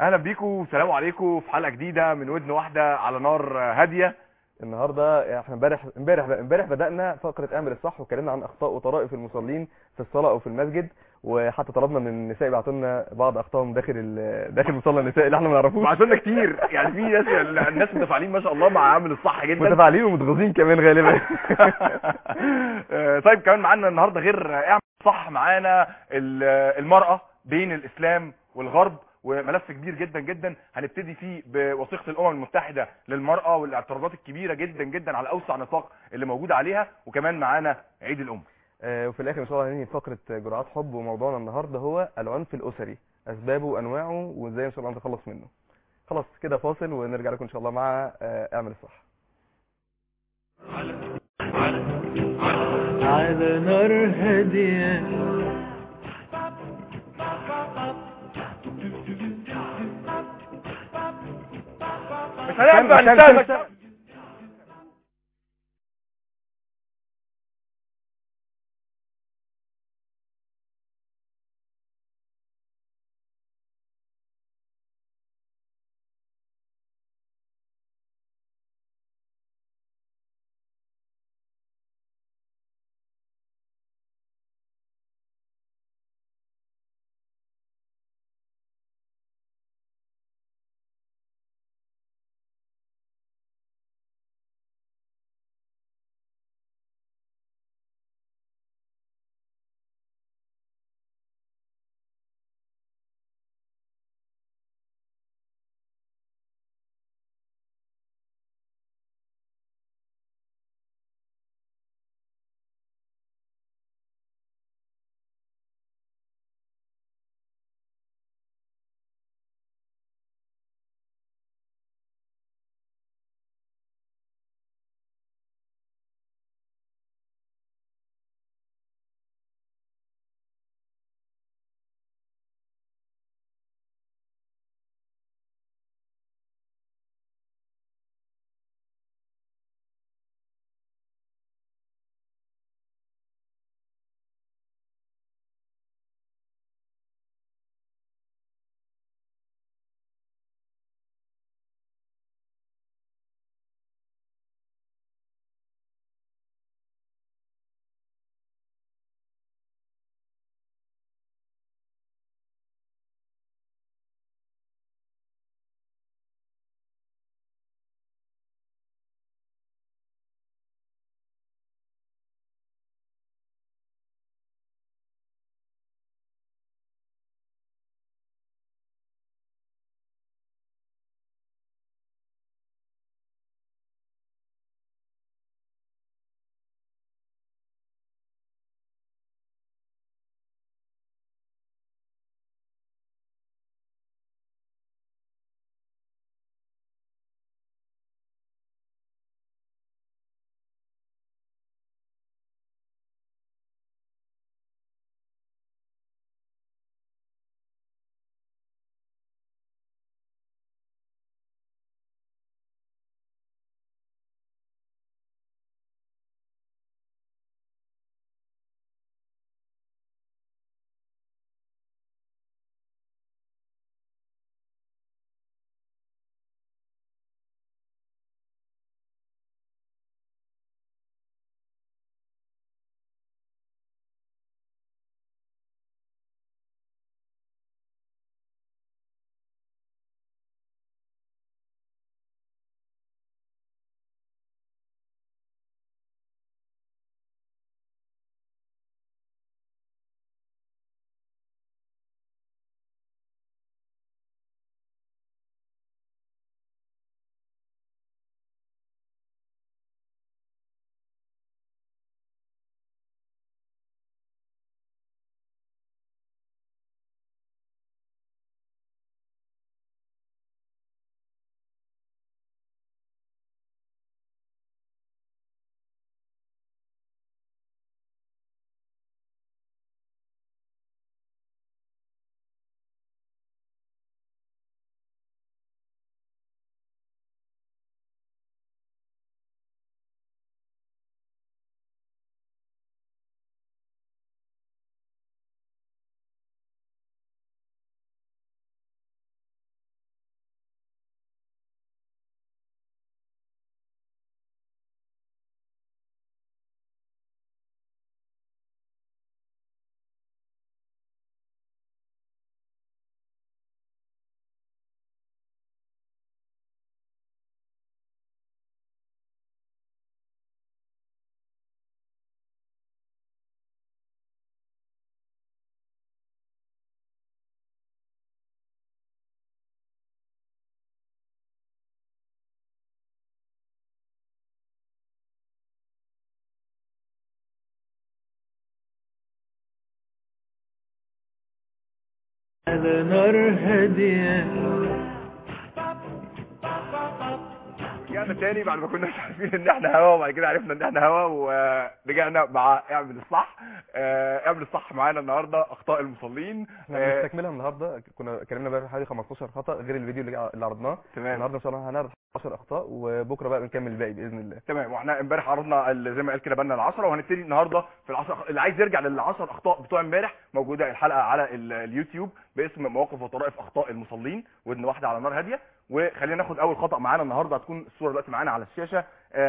اهلا بيكم والسلام عليكم في حلقه جديده من ودن واحده على نار هاديه النهارده احنا امبارح امبارح امبارح بدانا فقره اعمل الصح واتكلمنا عن اخطاء وطرائف المصلين في الصلاه او في المسجد وحتى طلبنا من النساء يبعتوا لنا بعض اخطائهم داخل ال- داخل مصلى النساء اللي احنا ما نعرفوش بعتولنا كتير يعني في ناس الناس متفاعلين ما شاء الله مع عامل الصح جدا متفاعلين ومتغاظين كمان غالبا آه، طيب كمان معانا النهارده غير اعمل صح معانا ال- المرأة بين الإسلام والغرب وملف كبير جدا جدا هنبتدي فيه بوثيقة الأمم المتحدة للمرأة والاعتراضات الكبيرة جدا جدا على أوسع نطاق اللي موجود عليها وكمان معانا عيد الأم آه، وفي الاخر ان شاء الله هننهي فقره جرعات حب وموضوعنا النهارده هو العنف الاسري اسبابه وانواعه وازاي ان شاء الله نتخلص منه خلاص كده فاصل ونرجع لكم ان شاء الله مع آه، اعمل الصح على نار هادية مش هننفع كم- نستهلك كم- على نار هادية رجعنا تاني بعد ما كنا مش عارفين ان احنا هوا وبعد كده عرفنا ان احنا هوا ورجعنا مع اعمل الصح آه، اعمل الصح معانا النهارده اخطاء المصلين احنا آه، بنستكملها النهارده كنا اتكلمنا بقى في حوالي 15 خطا غير الفيديو اللي اللي عرضناه تمام النهارده ان شاء الله هنعرض 10 اخطاء وبكره بقى بنكمل الباقي باذن الله تمام واحنا امبارح عرضنا ال- زي ما قال كده بنا العشرة وهنبتدي النهارده في العشرة اللي عايز يرجع للعشر اخطاء بتوع امبارح موجوده الحلقه على ال- اليوتيوب باسم مواقف وطرائف اخطاء المصلين ودن واحده على نار هاديه وخلينا ناخد اول خطا معانا النهارده هتكون الصوره دلوقتي معانا على الشاشه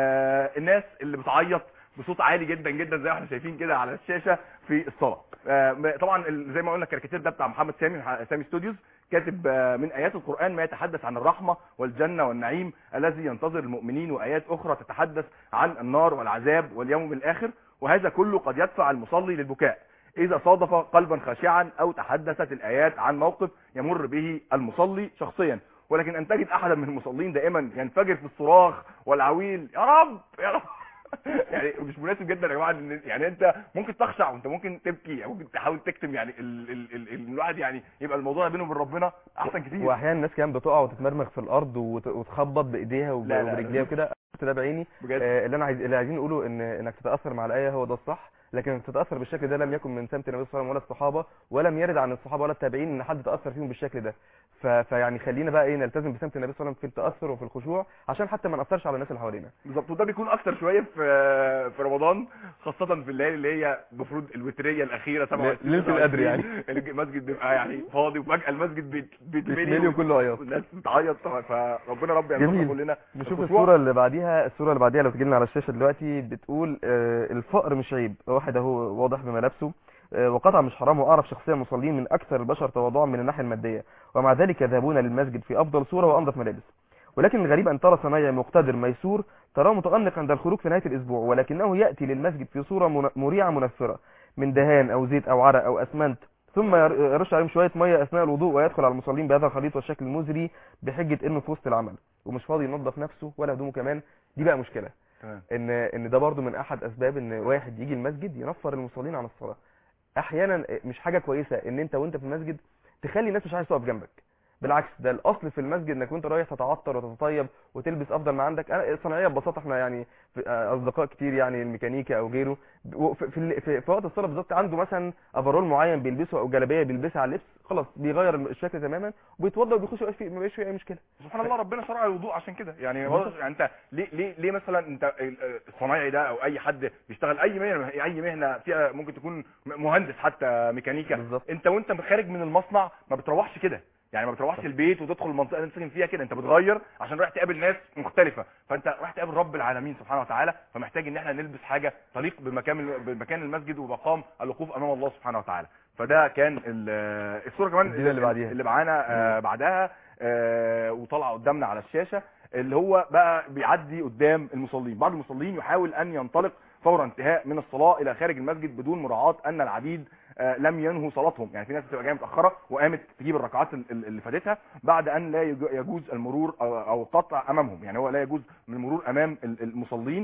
آه الناس اللي بتعيط بصوت عالي جدا جدا زي ما احنا شايفين كده على الشاشه في الصلاه آه طبعا ال- زي ما قلنا الكاريكاتير ده بتاع محمد سامي سامي ستوديوز كاتب آه، من ايات القران ما يتحدث عن الرحمه والجنه والنعيم الذي ينتظر المؤمنين وايات اخرى تتحدث عن النار والعذاب واليوم الاخر وهذا كله قد يدفع المصلي للبكاء اذا صادف قلبا خاشعا او تحدثت الايات عن موقف يمر به المصلي شخصيا ولكن ان تجد احدا من المصلين دائما ينفجر في الصراخ والعويل يا رب يا رب يعني مش مناسب جدا يا جماعه إن- يعني انت ممكن تخشع وانت ممكن تبكي يعني ممكن تحاول تكتم يعني ال ال ال ال الواحد يعني يبقى الموضوع بينه وبين ربنا احسن كتير واحيانا الناس كمان بتقع وتتمرمغ في الارض وت- وتخبط بايديها وب- لا، لا، وبرجليها لا. وكده شفت ده بعيني بجد آه، اللي انا عايز اللي عايزين نقوله ان انك تتاثر مع الايه هو ده الصح لكن انك تتاثر بالشكل ده لم يكن من سمت النبي صلى الله عليه وسلم ولا الصحابه ولم يرد عن الصحابه ولا التابعين ان حد تاثر فيهم بالشكل ده ف... فيعني خلينا بقى ايه نلتزم بسمت النبي صلى الله عليه وسلم في التاثر وفي الخشوع عشان حتى ما ناثرش على الناس اللي حوالينا بالظبط وده بيكون اكتر شويه في في رمضان خاصه في الليالي اللي هي المفروض الوتريه الاخيره 27 ليلة القدر يعني. المسجد بيبقى يعني فاضي وفجاه المسجد بيت- بيتملي بيتملي وكله عياط والناس بتعيط طبعا فربنا رب يرزقنا جميل. كلنا نشوف الخشوع. الصورة اللي بعديها الصورة اللي بعديها لو تجيلنا على الشاشة دلوقتي بتقول آه، الفقر مش عيب واحد اهو واضح بملابسه آه، وقطع مش حرام واعرف شخصيا مصلين من اكثر البشر تواضعا من الناحية المادية ومع ذلك يذهبون للمسجد في افضل صورة وانظف ملابس ولكن الغريب ان ترى صنايعي مقتدر ميسور تراه متأنق عند الخروج في نهاية الاسبوع ولكنه يأتي للمسجد في صورة من- مريعة منفرة من دهان او زيت او عرق او اسمنت ثم ير- يرش عليهم شوية مية اثناء الوضوء ويدخل على المصلين بهذا الخليط والشكل المزري بحجة انه في وسط العمل ومش فاضي ينظف نفسه ولا هدومه كمان دي بقى مشكلة تمام ان ان ده برضو من احد اسباب ان واحد يجي المسجد ينفر المصلين عن الصلاة احيانا مش حاجة كويسة ان انت وانت في المسجد تخلي الناس مش عايز تقف جنبك بالعكس ده الاصل في المسجد انك وانت رايح تتعطر وتتطيب وتلبس افضل ما عندك انا صناعيه ببساطه احنا يعني في- آه، اصدقاء كتير يعني الميكانيكا او غيره ب- في, في, ال- في, في وقت الصلاه بالظبط عنده مثلا افرول معين بيلبسه او جلابيه بيلبسها على اللبس خلاص بيغير الشكل تماما وبيتوضا وبيخش يبقاش فيه ما بيبقاش فيه اي مشكله سبحان الله ربنا شرع الوضوء عشان كده يعني بالظبط. واضح- يعني انت ليه ليه ليه مثلا انت الصنايعي ده او اي حد بيشتغل اي مهنه اي مهنه فيها ممكن تكون مهندس حتى ميكانيكا بالظبط انت وانت خارج من المصنع ما بتروحش كده يعني ما بتروحش البيت وتدخل المنطقه اللي انت ساكن فيها كده انت بتغير عشان رايح تقابل ناس مختلفه فانت رايح تقابل رب العالمين سبحانه وتعالى فمحتاج ان احنا نلبس حاجه تليق بمكان بمكان المسجد ومقام الوقوف امام الله سبحانه وتعالى فده كان ال- الصوره كمان الدينة اللي بعديها. اللي معانا آه، بعدها آه، وطالعه قدامنا على الشاشه اللي هو بقى بيعدي قدام المصلين بعض المصلين يحاول ان ينطلق فور انتهاء من الصلاه الى خارج المسجد بدون مراعاه ان العبيد آه، لم ينهوا صلاتهم يعني في ناس بتبقى جايه متاخره وقامت تجيب الركعات ال- ال- اللي فاتتها بعد ان لا يج- يجوز المرور او أو القطع امامهم يعني هو لا يجوز من المرور امام ال- المصلين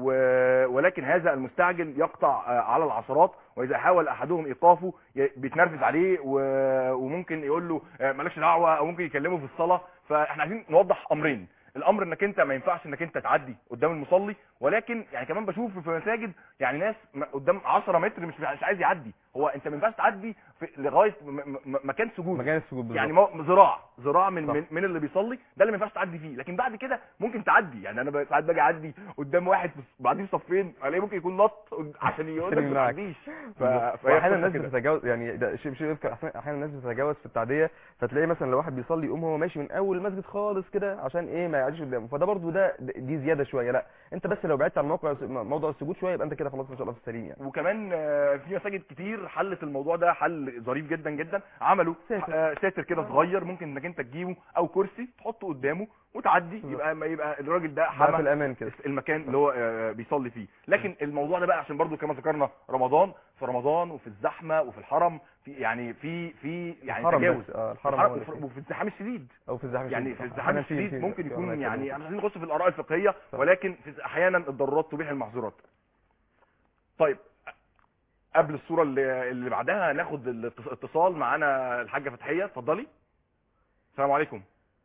و- ولكن هذا المستعجل يقطع آه، على العشرات واذا حاول احدهم ايقافه ي- بيتنرفز عليه و- وممكن يقول له آه، مالكش دعوه او ممكن يكلمه في الصلاه فاحنا عايزين نوضح امرين الامر انك انت ما ينفعش انك انت تعدي قدام المصلي ولكن يعني كمان بشوف في مساجد يعني ناس م- قدام 10 متر مش مش عايز يعدي هو انت ما ينفعش تعدي في لغايه م- م- مكان سجود مكان السجود بالظبط يعني مو- ذراع ذراع من, صح. من من اللي بيصلي ده اللي ما ينفعش تعدي فيه لكن بعد كده ممكن تعدي يعني انا ب- ساعات باجي اعدي قدام واحد في- بعدين صفين الاقيه ممكن يكون نط عشان يقول لك عشان ما يمنعك. تعديش ف- بالظبط. فهي واحيانا القصة الناس كده. بتتجاوز يعني ده شيء شيء يذكر أحيانا- احيانا الناس بتتجاوز في التعديه فتلاقي مثلا لو واحد بيصلي يقوم هو ماشي من اول المسجد خالص كده عشان ايه ما يعديش قدامه فده برضو ده دي زياده شويه لا انت بس لو بعدت عن موقع موضوع السجود شويه يبقى انت كده خلاص ان شاء الله في السليم يعني وكمان آه، في مساجد كتير حلت الموضوع ده حل ظريف جدا جدا عملوا ساتر. آه، ساتر كده صغير ممكن انك انت تجيبه او كرسي تحطه قدامه وتعدي بالظبط. يبقى ما يبقى الراجل ده ده في حمى الامان كده المكان اللي هو آه، بيصلي فيه لكن الموضوع ده بقى عشان برضو كما ذكرنا رمضان في رمضان وفي الزحمه وفي الحرم في يعني في في يعني الحرم تجاوز بس اه الحرم الحرم هو اللي وفي- فيه. وفي الزحام الشديد او في الزحام يعني الشديد. في صح. الزحام أحياناً في- الشديد في- ممكن في- يكون في- يعني احنا عايزين نخش في الاراء الفقهيه صح. ولكن في احيانا الضرورات تبيح المحظورات طيب قبل الصوره اللي, اللي بعدها هناخد الاتص- اتصال معانا الحاجه فتحيه اتفضلي السلام عليكم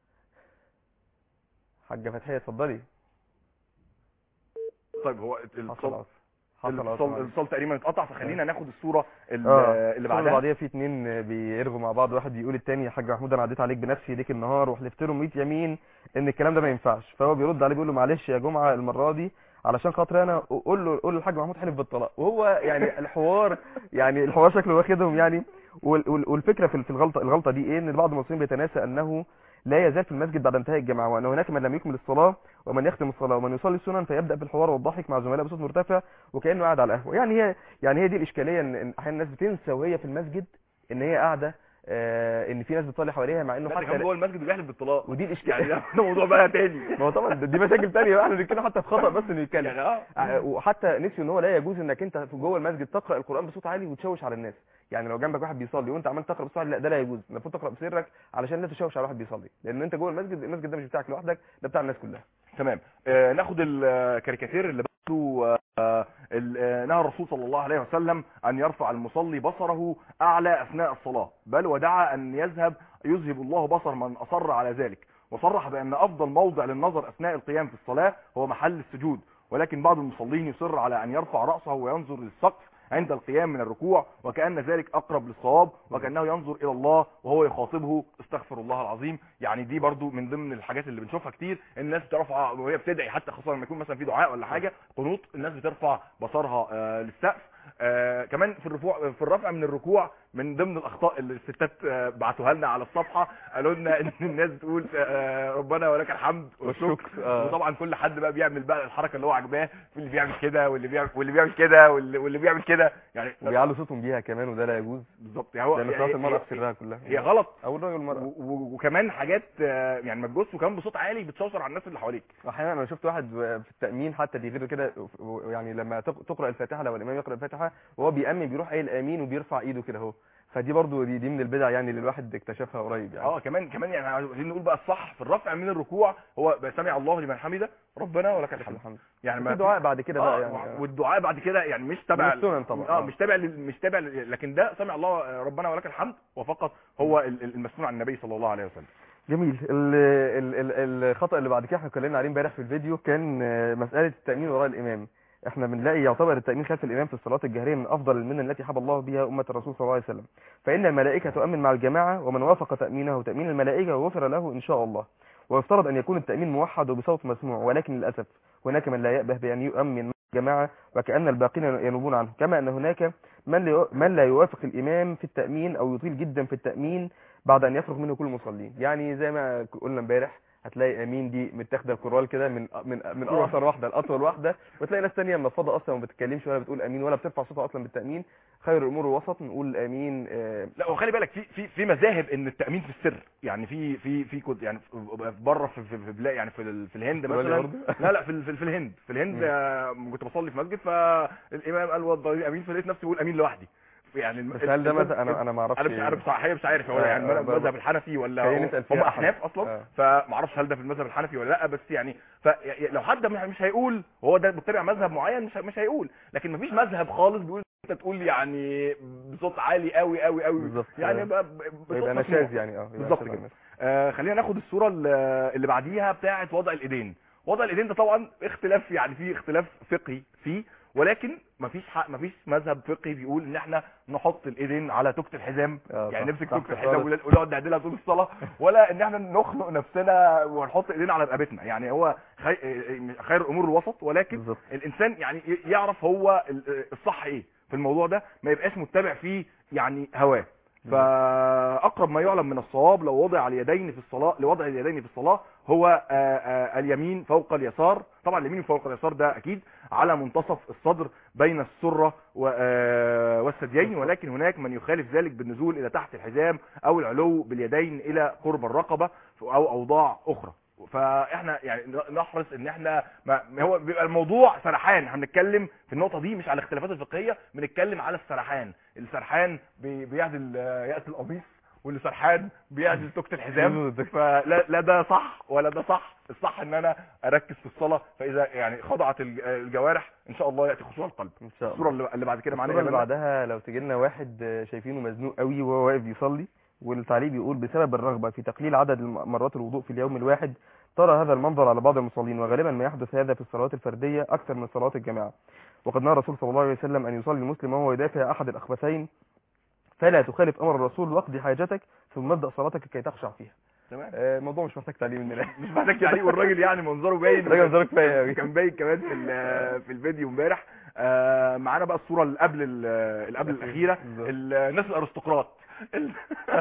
حاجه فتحيه اتفضلي طيب هو حصل الاتصال عصر حصل عصر الاتصال معلش. الاتصال تقريبا اتقطع فخلينا ناخد الصوره اللي, اه اللي الصورة بعدها بعديها في اتنين بيرغوا مع بعض واحد بيقول التاني يا حاج محمود انا عديت عليك بنفسي ليك النهار وحلفت له 100 يمين ان الكلام ده ما ينفعش فهو بيرد عليه بيقول له معلش يا جمعه المره دي علشان خاطر انا قول له قول للحاج محمود حلف بالطلاق وهو يعني الحوار يعني الحوار شكله واخدهم يعني وال- وال- والفكره في في الغلطه الغلطه دي ايه ان بعض المسلمين بيتناسى انه لا يزال في المسجد بعد انتهاء الجماعه وان هناك من لم يكمل الصلاه ومن يختم الصلاه ومن يصلي السنن فيبدا بالحوار والضحك مع زملائه بصوت مرتفع وكانه قاعد على القهوه يعني هي يعني هي دي الاشكاليه ان إن احيانا الناس بتنسى وهي في المسجد ان هي قاعده آه ان في ناس بتصلي حواليها مع انه لا، ده كان حتى جوه المسجد بيحلف بالطلاق ودي يعني الاشكاليه ده ده موضوع بقى تاني ما هو طبعا دي مشاكل تانية بقى احنا بنتكلم حتى في خطا بس انه يتكلم يعني اه آه، وحتى نسيوا ان هو لا يجوز انك انت في جوه المسجد تقرا القران بصوت عالي وتشوش على الناس يعني لو جنبك واحد بيصلي وانت عمال تقرا بصوت عالي لا ده لا يجوز المفروض تقرا بسرك علشان الناس تشوش على واحد بيصلي لان انت جوه المسجد المسجد ده مش بتاعك لوحدك ده بتاع الناس كلها تمام آه ناخد الكاريكاتير اللي بعده آه ال- آه، نهى الرسول صلى الله عليه وسلم ان يرفع المصلي بصره اعلى اثناء الصلاه بل ودعا ان يذهب يذهب الله بصر من اصر على ذلك وصرح بان افضل موضع للنظر اثناء القيام في الصلاه هو محل السجود ولكن بعض المصلين يصر على ان يرفع راسه وينظر للسقف عند القيام من الركوع وكأن ذلك أقرب للصواب وكأنه ينظر إلى الله وهو يخاطبه استغفر الله العظيم يعني دي برضو من ضمن الحاجات اللي بنشوفها كتير الناس بترفع وهي بتدعي حتى خاصة لما يكون مثلا في دعاء ولا حاجة قنوط الناس بترفع بصرها آه للسقف آه كمان في الرفوع في الرفع من الركوع من ضمن الاخطاء اللي الستات آه بعتوها لنا على الصفحه قالوا لنا ان الناس بتقول آه ربنا ولك الحمد والشكر والشكر، آه. وطبعا كل حد بقى بيعمل بقى الحركه اللي هو عاجباه في اللي بيعمل كده واللي بيعمل واللي بيعمل كده واللي, واللي بيعمل كده يعني وبيعلوا صوتهم بيها كمان وده لا يجوز بالظبط يعني هو لان يعني صلاه المراه هي- في سرها كلها هي غلط او الراجل والمراه و- و- وكمان حاجات آه، يعني ما تجوزش وكمان بصوت عالي بتشوشر على الناس اللي حواليك احيانا انا شفت واحد في التامين حتى بيغير كده يعني لما تق- تقرا الفاتحه لو الامام يقرا الفاتحه وهو بيامن بيروح قايل امين وبيرفع ايده كده اهو فدي برضو دي, دي من البدع يعني اللي الواحد اكتشفها قريب يعني اه كمان كمان يعني عايزين نقول بقى الصح في الرفع من الركوع هو سمع الله لمن حمده ربنا ولك الحمد الحمد يعني في دعاء بعد كده بقى آه يعني والدعاء بعد كده يعني مش تبع من السنن طبعا. اه آه. مش تابع لل- مش تابع لل- لكن ده سمع الله ربنا ولك الحمد وفقط هو ال- ال- المسنون عن النبي صلى الله عليه وسلم جميل ال ال ال الخطا اللي بعد كده احنا اتكلمنا عليه امبارح في الفيديو كان آه، مساله التامين وراء الامام احنا بنلاقي يعتبر التامين خلف الامام في الصلاه الجهريه من افضل المنن التي حب الله بها امه الرسول صلى الله عليه وسلم فان الملائكه تؤمن مع الجماعه ومن وافق تامينه تامين الملائكه غفر له ان شاء الله ويفترض ان يكون التامين موحد وبصوت مسموع ولكن للاسف هناك من لا يأبه بان يؤمن مع الجماعه وكأن الباقين ينوبون عنه كما ان هناك من لا- من لا يوافق الامام في التامين او يطيل جدا في التامين بعد ان يفرغ منه كل المصلين يعني زي ما قلنا امبارح هتلاقي امين دي متاخده الكرال كده من من من آه. اقصر واحده لاطول واحده وتلاقي ناس تانية منفضه اصلا وما بتتكلمش ولا بتقول امين ولا بترفع صوتها اصلا بالتامين خير الامور الوسط نقول امين آه، لا وخلي بالك في في في مذاهب ان التامين في السر يعني في في في كنت يعني في- بره في في في بلاد يعني في ال- في الهند استراليا مثلا برضه؟ لا لا في ال- في في الهند في الهند مم. آه، كنت بصلي في مسجد فالامام قال والله امين فلقيت نفسي بقول امين لوحدي يعني الم- بس هل ده الم- مثلا انا انا ما اعرفش انا مش عارف صحيح مش عارف هو آه، يعني آه، المذهب الحنفي ولا خلينا هم نسأل فيها هم أحد. احناف اصلا آه. فما اعرفش هل ده في المذهب الحنفي ولا لا بس يعني فلو حد مش مش هيقول هو ده بيتبع مذهب معين مش مش هيقول لكن مفيش مذهب خالص بيقول انت تقول يعني بصوت عالي قوي قوي قوي بالظبط. يعني آه. بقى ب- بصوت يبقى مسموع. نشاز يعني اه يبقى بالظبط نشاز كده. الناس. آه خلينا ناخد الصوره اللي اللي بعديها بتاعه وضع الايدين وضع الايدين ده طبعا اختلاف يعني في اختلاف فقهي فيه ولكن مفيش حق مفيش مذهب فقهي بيقول ان احنا نحط الايدين على توكه الحزام آه، يعني صح. نمسك صح توكه الحزام خالص. ون- ونقعد نعدلها طول الصلاه ولا ان احنا نخنق نفسنا ونحط ايدينا على رقبتنا يعني هو خي... خير الامور الوسط ولكن بالظبط الانسان يعني ي- يعرف هو ال- الصح ايه في الموضوع ده ما يبقاش متبع فيه يعني هواه فاقرب ما يعلم من الصواب لو وضع اليدين في الصلاه لوضع اليدين في الصلاه هو آه، آه، اليمين فوق اليسار طبعا اليمين فوق اليسار ده اكيد على منتصف الصدر بين السره و- آه، والثديين ولكن هناك من يخالف ذلك بالنزول الى تحت الحزام او العلو باليدين الى قرب الرقبه او اوضاع اخرى فاحنا يعني نحرص ان احنا ما ما هو بيبقى الموضوع سرحان احنا بنتكلم في النقطه دي مش على الاختلافات الفقهيه بنتكلم على السرحان السرحان بي- بيعدل آه، يأس القميص واللي سرحان بيعزل توكة الحزام فلا لا ده صح ولا ده صح الصح ان انا اركز في الصلاه فاذا يعني خضعت الج- الجوارح ان شاء الله ياتي خشوع القلب ان شاء الله الصوره اللي اللي بعد كده معانا الصورة إيه اللي يا منى؟ بعدها لو تجي لنا واحد آه، شايفينه مزنوق قوي وهو واقف بيصلي والتعليق بيقول بسبب الرغبة في تقليل عدد الم- مرات الوضوء في اليوم الواحد ترى هذا المنظر على بعض المصلين وغالبا ما يحدث هذا في الصلوات الفردية أكثر من صلوات الجماعة وقد نرى الرسول صلى الله عليه وسلم أن يصلي المسلم وهو يدافع أحد الأخبثين فلا تخالف أمر الرسول واقضي حاجتك ثم ابدأ صلاتك كي تخشع فيها تمام آه، الموضوع مش محتاج تعليم مننا مش محتاج تعليق والراجل يعني منظره باين الراجل منظره كفاية أوي. كان باين كمان في ال- في الفيديو امبارح آه، معانا بقى الصوره اللي قبل ال- اللي قبل الاخيره بالظبط. الناس الارستقراط ال-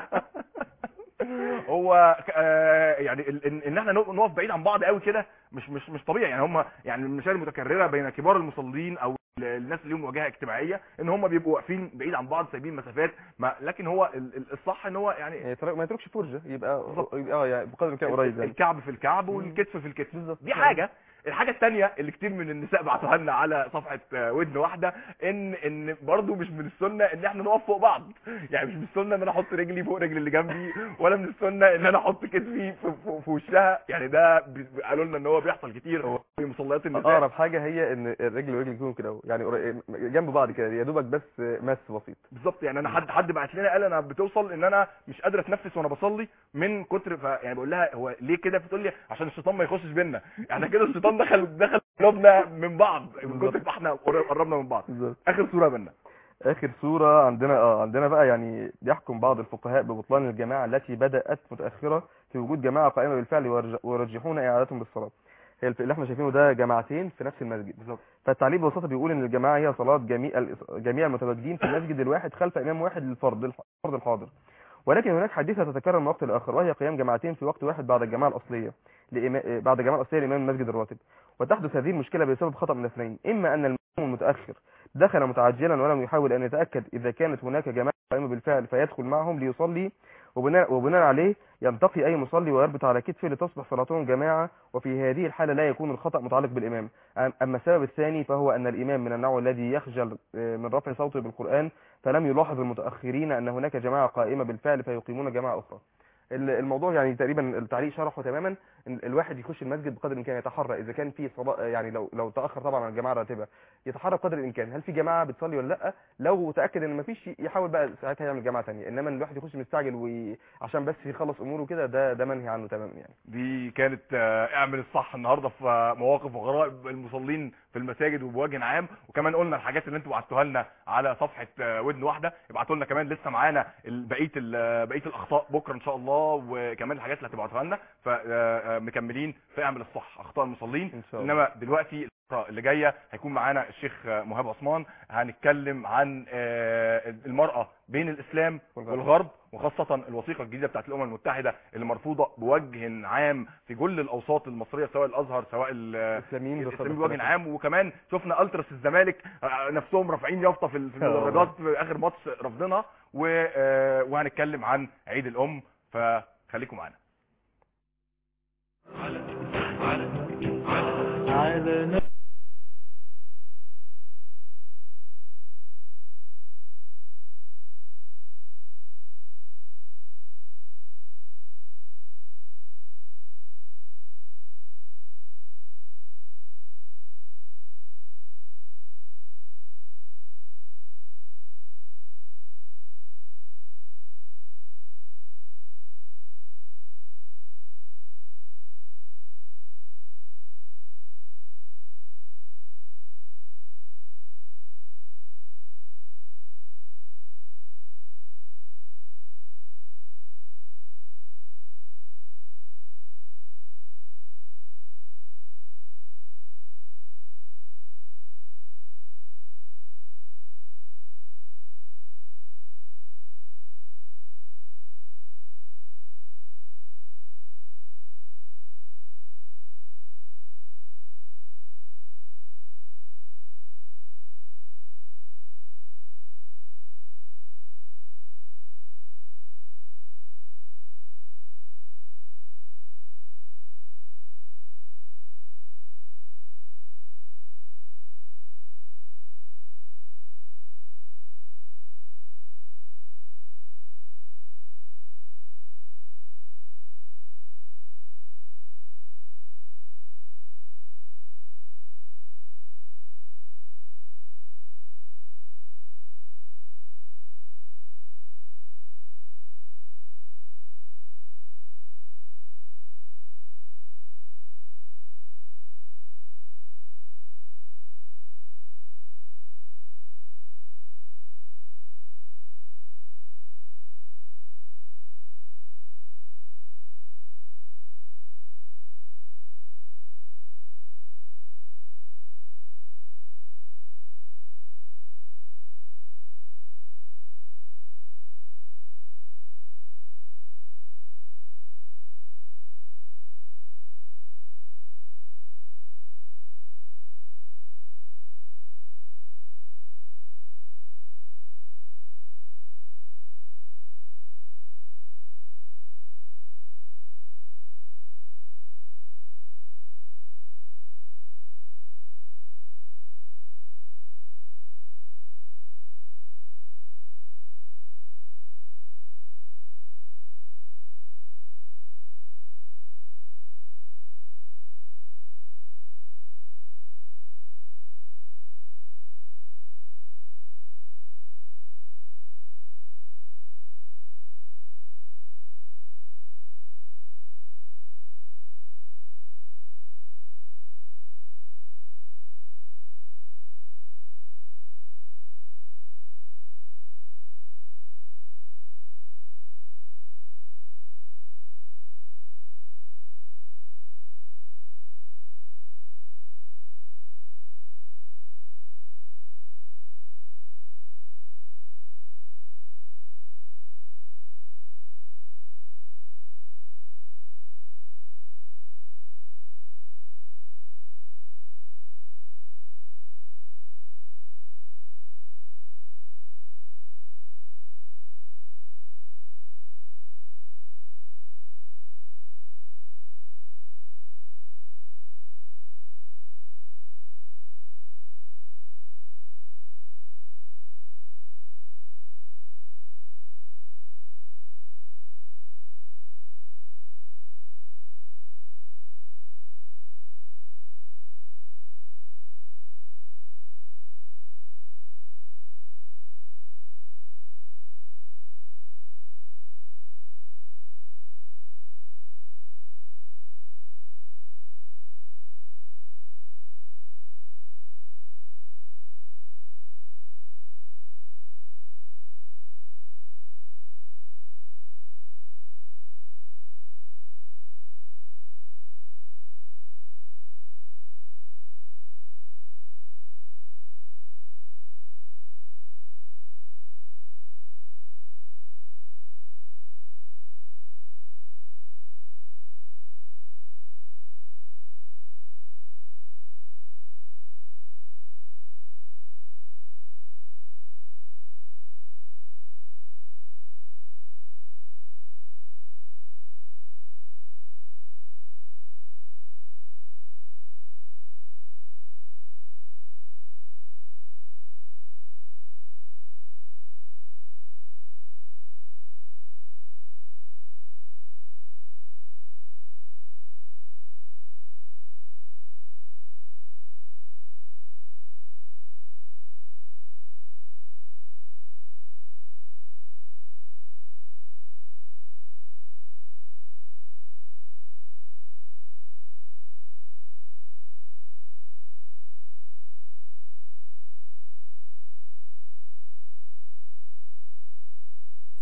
هو ك- آه، يعني ال- ان إن احنا نقف بعيد عن بعض قوي كده مش مش مش طبيعي يعني هم يعني المشاكل المتكرره بين كبار المصلين او ال- الناس اللي لهم واجهه اجتماعيه ان هم بيبقوا واقفين بعيد عن بعض سايبين مسافات ما لكن هو ال- ال- الصح ان هو يعني يعني يترك- ما يتركش فرجة يبقى بالظبط. يبقى- اه يعني بقدر الامكان قريب يعني الكعب في الكعب والكتف في الكتف بالظبط. دي حاجه الحاجه الثانيه اللي كتير من النساء بعتوها لنا على صفحه آه، ودن واحده ان ان برضو مش من السنه ان احنا نقف فوق بعض يعني مش من السنه ان انا احط رجلي فوق رجل اللي جنبي ولا من السنه ان انا احط كتفي في, في, في وشها يعني ده بي- قالوا لنا ان هو بيحصل كتير هو في مصليات النساء اقرب حاجه هي ان الرجل والرجل يكونوا كده اهو، يعني قريب- جنب بعض كده يا دوبك بس مس بسيط بالظبط يعني انا حد حد بعت لنا قال انا بتوصل ان انا مش قادر اتنفس وانا بصلي من كتر ف يعني بقول لها هو ليه كده بتقول لي عشان الشيطان ما يخشش بينا احنا كده الشيطان دخل دخل قلوبنا من بعض من بالظبط. كتر ما احنا قرب- قربنا من بعض بالظبط اخر صوره بينا اخر صوره عندنا اه عندنا بقى يعني يحكم بعض الفقهاء ببطلان الجماعه التي بدات متاخره في وجود جماعه قائمه بالفعل ويرج- ويرجحون اعادتهم بالصلاه هي الف- اللي احنا شايفينه ده جماعتين في نفس المسجد بالظبط فالتعليل ببساطه بيقول ان الجماعه هي صلاه جميع الإص- جميع المتواجدين في المسجد الواحد خلف امام واحد للفرد الح- الفرد الحاضر ولكن هناك حديثه تتكرر من وقت لاخر وهي قيام جماعتين في وقت واحد بعد الجماعه الاصليه لإما... بعد الجماعه الاصليه لامام المسجد الراتب وتحدث هذه المشكله بسبب خطا من اثنين اما ان المأموم المتاخر دخل متعجلا ولم يحاول ان يتاكد اذا كانت هناك جماعه قائمه بالفعل فيدخل معهم ليصلي وبناء, وبناء عليه ينتقي اي مصلي ويربط على كتفه لتصبح صلاتهم جماعه وفي هذه الحاله لا يكون الخطا متعلق بالامام أم- اما السبب الثاني فهو ان الامام من النوع الذي يخجل آه، من رفع صوته بالقران فلم يلاحظ المتاخرين ان هناك جماعه قائمه بالفعل فيقيمون جماعه اخرى ال- الموضوع يعني تقريبا التعليق شرحه تماما ان الواحد يخش المسجد بقدر الامكان يتحرى اذا كان في صلاة يعني لو لو تاخر طبعا عن الجماعه الراتبه يتحرى بقدر الامكان هل في جماعه بتصلي ولا لا لو تاكد ان مفيش يحاول بقى ساعتها يعمل جماعه ثانيه انما ان الواحد يخش مستعجل وعشان بس يخلص اموره كده ده ده منهي عنه تماما يعني دي كانت آه، اعمل الصح النهارده في آه، مواقف وغرائب المصلين في المساجد وبوجه عام وكمان قلنا الحاجات اللي انتوا بعتوها لنا على صفحه آه، ودن واحده ابعتوا لنا كمان لسه معانا ال- بقيه ال- آه، بقيه الاخطاء بكره ان شاء الله وكمان الحاجات اللي هتبعتوها لنا فمكملين في اعمل الصح اخطاء المصلين ان شاء الله انما دلوقتي الفترة اللي جايه هيكون معانا الشيخ آه، مهاب عثمان هنتكلم عن آه، المراه بين الاسلام والغرب. والغرب وخاصة الوثيقة الجديدة بتاعت الأمم المتحدة اللي مرفوضة بوجه عام في كل الأوساط المصرية سواء الأزهر سواء ال- الاسلاميين الإسلامي بوجه عام وكمان شفنا ألتراس الزمالك آه، نفسهم رافعين يافطة في ال- في المدرجات في آخر ماتش رافضينها و- آه، وهنتكلم عن عيد الأم فخليكم معانا على نفس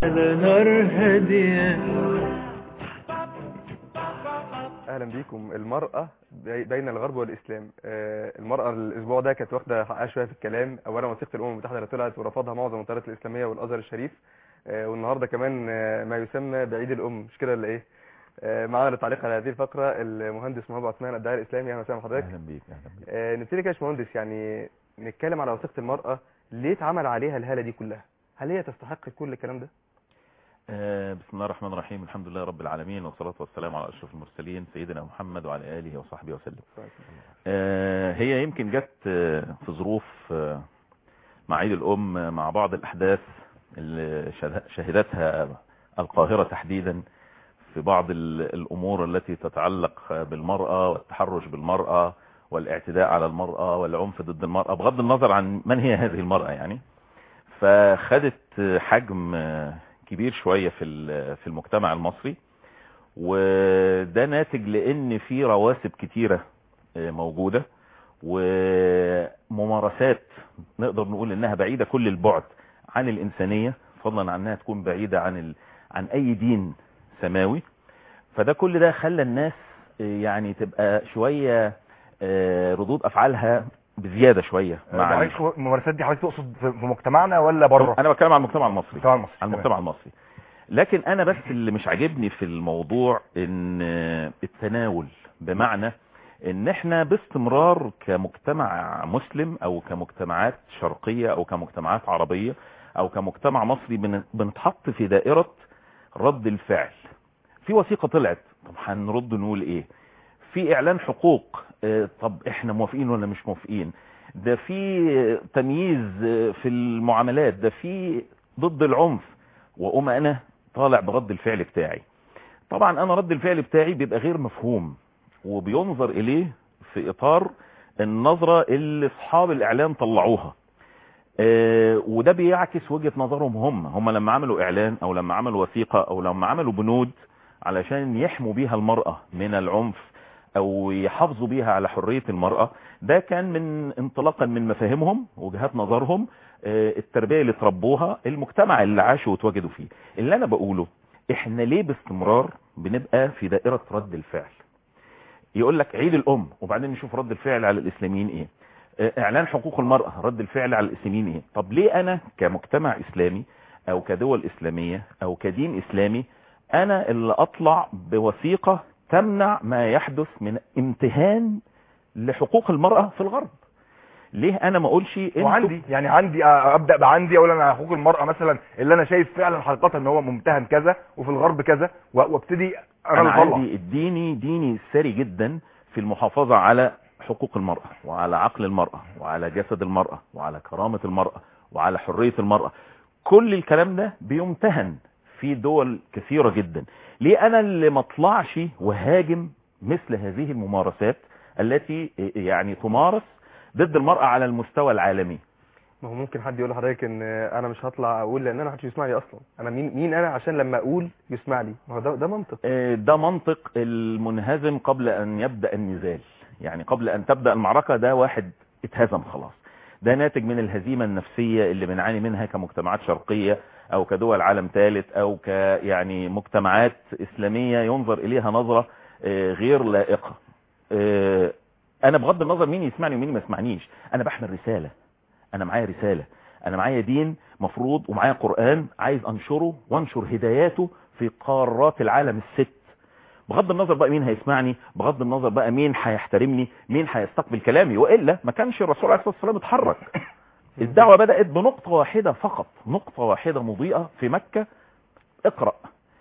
نار هادية اهلا بيكم المرأة بي- بين الغرب والاسلام آه، المرأة الاسبوع ده كانت واخدة حقها شوية في الكلام اولا وثيقة الامم المتحدة اللي طلعت ورفضها معظم الولايات الاسلامية والازهر الشريف آه، والنهاردة كمان آه، ما يسمى بعيد الام مش كده ولا ايه آه، معانا للتعليق على هذه الفقرة المهندس مهاب عثمان الداعي الاسلامي اهلا وسهلا بحضرتك اهلا بيك اهلا بيك آه، نبتدي كده يا باشمهندس يعني نتكلم على وثيقة المرأة ليه اتعمل عليها الهالة دي كلها هل هي تستحق كل الكلام ده آه بسم الله الرحمن الرحيم الحمد لله رب العالمين والصلاة والسلام على أشرف المرسلين سيدنا محمد وعلى آله وصحبه وسلم آه هي يمكن جت آه، في ظروف آه، مع عيد الأم آه، مع بعض الأحداث اللي شه- شهدتها القاهرة تحديدا في بعض ال- الأمور التي تتعلق آه، بالمرأة والتحرش بالمرأة والاعتداء على المرأة والعنف ضد المرأة بغض النظر عن من هي هذه المرأة يعني فخدت آه، حجم آه، كبير شوية في ال- في المجتمع المصري وده ناتج لان في رواسب كتيرة آه، موجودة وممارسات نقدر نقول انها بعيدة كل البعد عن الانسانية فضلا عن انها تكون بعيدة عن ال... عن اي دين سماوي فده كل ده خلى الناس آه، يعني تبقى شوية آه، ردود افعالها بزيادة شوية مع ال- معلش هو الممارسات دي حضرتك تقصد في في مجتمعنا ولا بره انا بتكلم عن المجتمع المصري المجتمع المصري على المجتمع المصري لكن انا بس اللي مش عاجبني في الموضوع ان التناول بمعنى ان احنا باستمرار كمجتمع مسلم او كمجتمعات شرقية او كمجتمعات عربية او كمجتمع مصري بن- بنتحط في دائرة رد الفعل في وثيقة طلعت طب هنرد نقول ايه في اعلان حقوق آه، طب احنا موافقين ولا مش موافقين ده في تمييز آه، في المعاملات ده في ضد العنف واقوم انا طالع برد الفعل بتاعي طبعا انا رد الفعل بتاعي بيبقى غير مفهوم وبينظر اليه في اطار النظرة اللي اصحاب الاعلام طلعوها آه، وده بيعكس وجهة نظرهم هم هم لما عملوا اعلان او لما عملوا وثيقة او لما عملوا بنود علشان يحموا بيها المرأة من العنف او يحافظوا بيها على حرية المرأة ده كان من انطلاقا من مفاهيمهم وجهات نظرهم آه، التربية اللي تربوها المجتمع اللي عاشوا وتواجدوا فيه اللي انا بقوله احنا ليه باستمرار بنبقى في دائرة رد الفعل يقول لك عيد الام وبعدين نشوف رد الفعل على الاسلاميين ايه آه، اعلان حقوق المرأة رد الفعل على الاسلاميين ايه طب ليه انا كمجتمع اسلامي او كدول اسلامية او كدين اسلامي انا اللي اطلع بوثيقة تمنع ما يحدث من امتهان لحقوق المرأة في الغرب ليه انا ما اقولش انتوا- وعندي يعني عندي آه، ابدا بعندي اقول انا حقوق المراه مثلا اللي انا شايف فعلا حقيقه ان هو ممتهن كذا وفي الغرب كذا و- وابتدي انا انا اللي اطلع عندي الديني ديني سري جدا في المحافظة على حقوق المرأة وعلى عقل المرأة وعلى جسد المرأة وعلى كرامة المرأة وعلى حرية المرأة كل الكلام ده بيمتهن في دول كثيرة جدا ليه انا اللي مطلعش وهاجم مثل هذه الممارسات التي يعني تمارس ضد المرأة على المستوى العالمي ما هو ممكن حد يقول لحضرتك ان انا مش هطلع اقول لان انا محدش يسمع لي اصلا انا مين مين انا عشان لما اقول يسمع لي ما هو ده ده منطق آه، ده منطق المنهزم قبل ان يبدأ النزال يعني قبل ان تبدأ المعركة ده واحد اتهزم خلاص ده ناتج من الهزيمة النفسية اللي بنعاني منها كمجتمعات شرقية او كدول عالم ثالث او ك يعني مجتمعات اسلامية ينظر اليها نظرة آه، غير لائقة آه، انا بغض النظر مين يسمعني ومين ما يسمعنيش انا بحمل رسالة انا معايا رسالة انا معايا دين مفروض ومعايا قرآن عايز انشره وانشر هداياته في قارات العالم الست بغض النظر بقى مين هيسمعني بغض النظر بقى مين هيحترمني مين هيستقبل كلامي وإلا ما كانش الرسول عليه الصلاة والسلام اتحرك الدعوة بدأت بنقطة واحدة فقط نقطة واحدة مضيئة في مكة اقرأ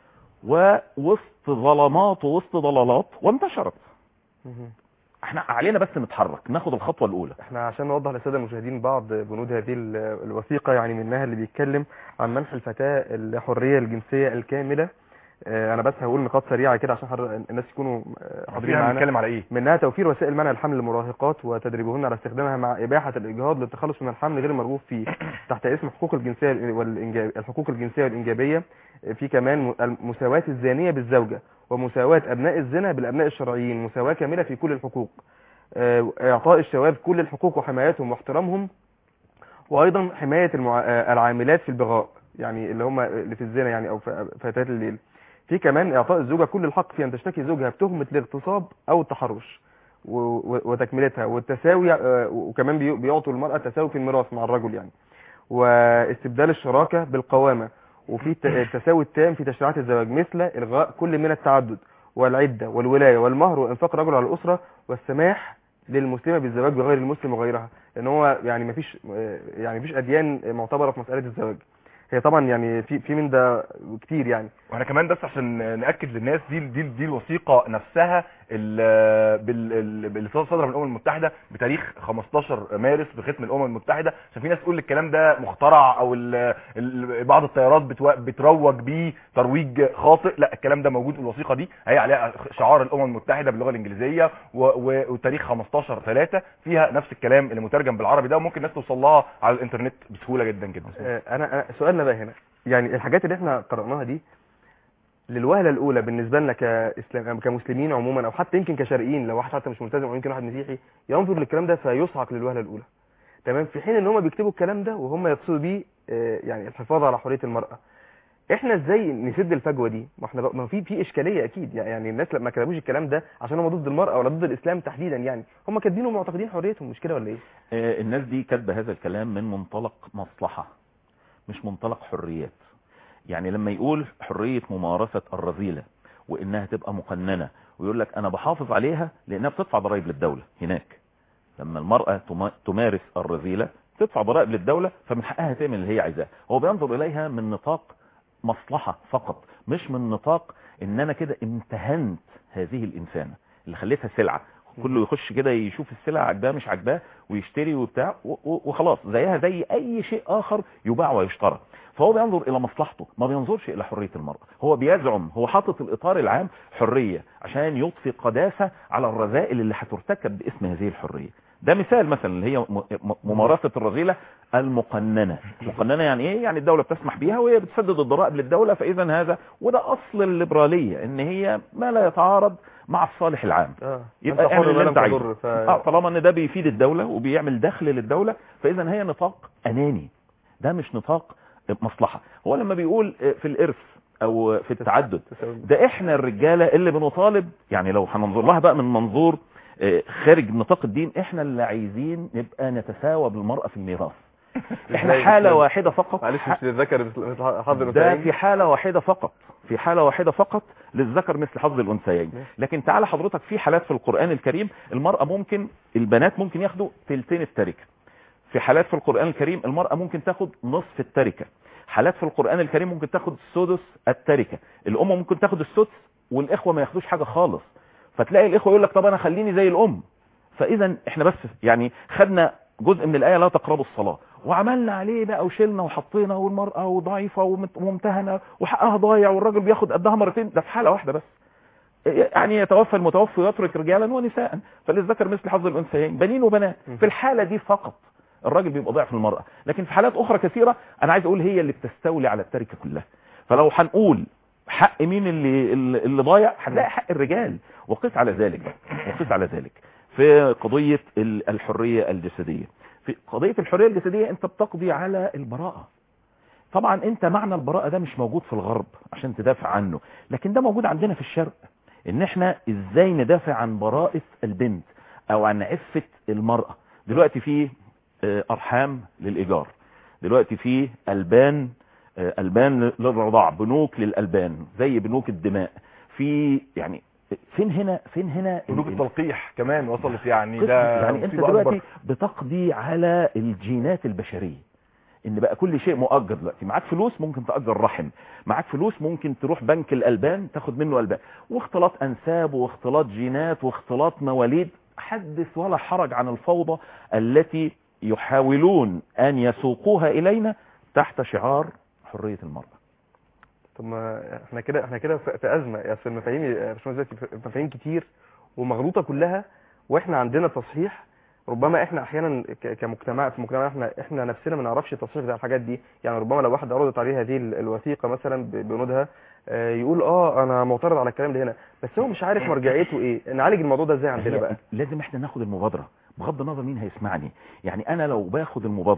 ووسط ظلمات ووسط ضلالات وانتشرت مهم. احنا علينا بس نتحرك ناخد الخطوة الأولى احنا عشان نوضح للساده المشاهدين بعض بنود هذه ال- الوثيقه يعني منها اللي بيتكلم عن منح الفتاه الحريه الجنسيه الكامله اه، انا بس هقول نقاط سريعه كده عشان حر- الناس يكونوا اه، حاضرين فيها معانا بنتكلم على ايه منها توفير وسائل منع الحمل للمراهقات وتدريبهن على استخدامها مع إباحة الإجهاض للتخلص من الحمل غير المرغوب فيه تحت اسم حقوق الجنسية والإنجاب الحقوق الجنسية والإنجابية في كمان م- المساواة الزانية بالزوجة ومساواة أبناء الزنا بالأبناء الشرعيين مساواة كاملة في كل الحقوق آه، إعطاء الشباب كل الحقوق وحمايتهم واحترامهم وأيضا حماية المع... آه، العاملات في البغاء يعني اللي هم اللي في الزنا يعني او في فتيات الليل في كمان اعطاء الزوجه كل الحق في ان تشتكي زوجها بتهمه الاغتصاب او التحرش و- و- وتكملتها والتساوي آه، وكمان بي- بيعطوا المراه تساوي في الميراث مع الرجل يعني واستبدال الشراكه بالقوامه وفي الت- التساوي التام في تشريعات الزواج مثل الغاء كل من التعدد والعده والولايه والمهر وانفاق الرجل على الاسره والسماح للمسلمه بالزواج بغير المسلم وغيرها لان هو يعني مفيش آه، يعني مفيش اديان معتبره في مساله الزواج هي طبعا يعني في في من ده كتير يعني وانا كمان بس عشان ناكد للناس دي دي دي الوثيقه نفسها ال- بال- ال- اللي صادره من الامم المتحده بتاريخ 15 مارس بختم الامم المتحده عشان في ناس تقول الكلام ده مخترع او ال- ال- بعض التيارات بتو- بتروج بيه ترويج خاطئ لا الكلام ده موجود في الوثيقه دي هي عليها شعار الامم المتحده باللغه الانجليزيه و- و- وتاريخ 15 3 فيها نفس الكلام اللي مترجم بالعربي ده وممكن الناس توصل لها على الانترنت بسهوله جدا جدا آه، انا أنا سؤالنا بقى هنا يعني الحاجات اللي احنا قرأناها دي للوهله الاولى بالنسبه لنا كاسلام كمسلمين عموما او حتى يمكن كشرقيين لو واحد حتى مش ملتزم او يمكن واحد مسيحي ينظر للكلام ده فيصعق للوهله الاولى تمام في حين ان هم بيكتبوا الكلام ده وهم يقصدوا بيه آه، يعني الحفاظ على حريه المراه احنا ازاي نسد الفجوه دي ما احنا بقى- ما في في اشكاليه اكيد يعني الناس لما كتبوش الكلام ده عشان هم ضد المراه ولا ضد الاسلام تحديدا يعني هم كاتبينه معتقدين حريتهم مش كده ولا ايه آه، الناس دي كاتبه هذا الكلام من منطلق مصلحة مش منطلق حريات يعني لما يقول حرية ممارسة الرذيلة وانها تبقى مقننة ويقول لك انا بحافظ عليها لانها بتدفع ضرائب للدولة هناك لما المرأة تما- تمارس الرذيلة تدفع ضرائب للدولة فمن حقها تعمل اللي هي عايزاه هو بينظر اليها من نطاق مصلحة فقط مش من نطاق ان انا كده امتهنت هذه الانسانة اللي خليتها سلعة كله يخش كده يشوف السلعة عجباه مش عجباه ويشتري وبتاع و- و- وخلاص زيها زي اي شيء اخر يباع ويشترى فهو بينظر الى مصلحته ما بينظرش الى حرية المرأة هو بيزعم هو حاطط الاطار العام حرية عشان يضفي قداسة على الرذائل اللي هترتكب باسم هذه الحرية ده مثال مثلا اللي هي م- م- ممارسة الرذيلة المقننة مقننة يعني ايه يعني الدولة بتسمح بيها وهي بتسدد الضرائب للدولة فاذا هذا وده اصل الليبرالية ان هي ما لا يتعارض مع الصالح العام اه يبقى أنت حر اعمل اللي ما انت لم عايزه تضر، ف... اه طالما ان ده بيفيد الدولة وبيعمل دخل للدولة فاذا هي نطاق اناني ده مش نطاق مصلحة هو لما بيقول في الارث او في التعدد تساوي. ده احنا الرجالة اللي بنطالب يعني لو هننظر لها بقى من منظور آه، خارج نطاق الدين احنا اللي عايزين نبقى نتساوى بالمرأة في الميراث احنا إزاي؟ حالة إزاي؟ واحدة فقط معلش مش للذكر مثل مثل حظ ده الانثيين في حالة واحدة فقط في حالة واحدة فقط للذكر مثل حظ الأنثيين ماشي. لكن تعالى حضرتك في حالات في القرآن الكريم المرأة ممكن البنات ممكن ياخدوا تلتين التركة في حالات في القرآن الكريم المرأة ممكن تاخد نصف التركة حالات في القرآن الكريم ممكن تاخد سدس التركة الأم ممكن تاخد السدس والإخوة ما ياخدوش حاجة خالص فتلاقي الإخوة يقول لك طب أنا خليني زي الأم فإذا إحنا بس يعني خدنا جزء من الآية لا تقربوا الصلاة وعملنا عليه بقى وشلنا وحطينا والمرأة وضعيفة ومت- وممتهنة وحقها ضايع والراجل بياخد قدها مرتين ده في حالة واحدة بس يعني يتوفى المتوفي ويترك رجالا ونساء فللذكر مثل حظ الانثيين بنين وبنات في الحالة دي فقط الراجل بيبقى ضعف المرأة لكن في حالات اخرى كثيرة انا عايز اقول هي اللي بتستولي على التركة كلها فلو هنقول حق مين اللي اللي اللي ضايع هنلاقي حق الرجال وقس على ذلك وقس على ذلك في قضية ال- الحرية الجسدية في قضية الحرية الجسدية انت بتقضي على البراءة طبعا انت معنى البراءة ده مش موجود في الغرب عشان تدافع عنه لكن ده موجود عندنا في الشرق ان احنا ازاي ندافع عن براءة البنت او عن عفة المرأة دلوقتي في آه، ارحام للايجار دلوقتي في البان آه، البان للرضاع بنوك للالبان زي بنوك الدماء في يعني فين هنا فين هنا بنوك ال- التلقيح كمان وصلت يعني قصة. ده يعني انت مصيبة دلوقتي أكبر. بتقضي على الجينات البشرية ان بقى كل شيء مؤجر دلوقتي معاك فلوس ممكن تأجر رحم معاك فلوس ممكن تروح بنك الألبان تاخد منه ألبان واختلاط أنساب واختلاط جينات واختلاط مواليد حدث ولا حرج عن الفوضى التي يحاولون أن يسوقوها إلينا تحت شعار حرية المرأة طب ما احنا كده احنا كده في في ازمه اصل المفاهيم يا باشمهندس دلوقتي مفاهيم كتير ومغلوطه كلها واحنا عندنا تصحيح ربما احنا احيانا ك- كمجتمع في مجتمع احنا احنا نفسنا ما نعرفش التصحيح ده الحاجات دي يعني ربما لو واحد عرضت عليه هذه ال- الوثيقه مثلا ب- بنودها آه، يقول اه انا معترض على الكلام ده هنا بس هو مش عارف مرجعيته ايه نعالج الموضوع ده ازاي عندنا هي بقى لازم احنا ناخد المبادرة بغض النظر مين هيسمعني يعني انا لو باخد المبادرة في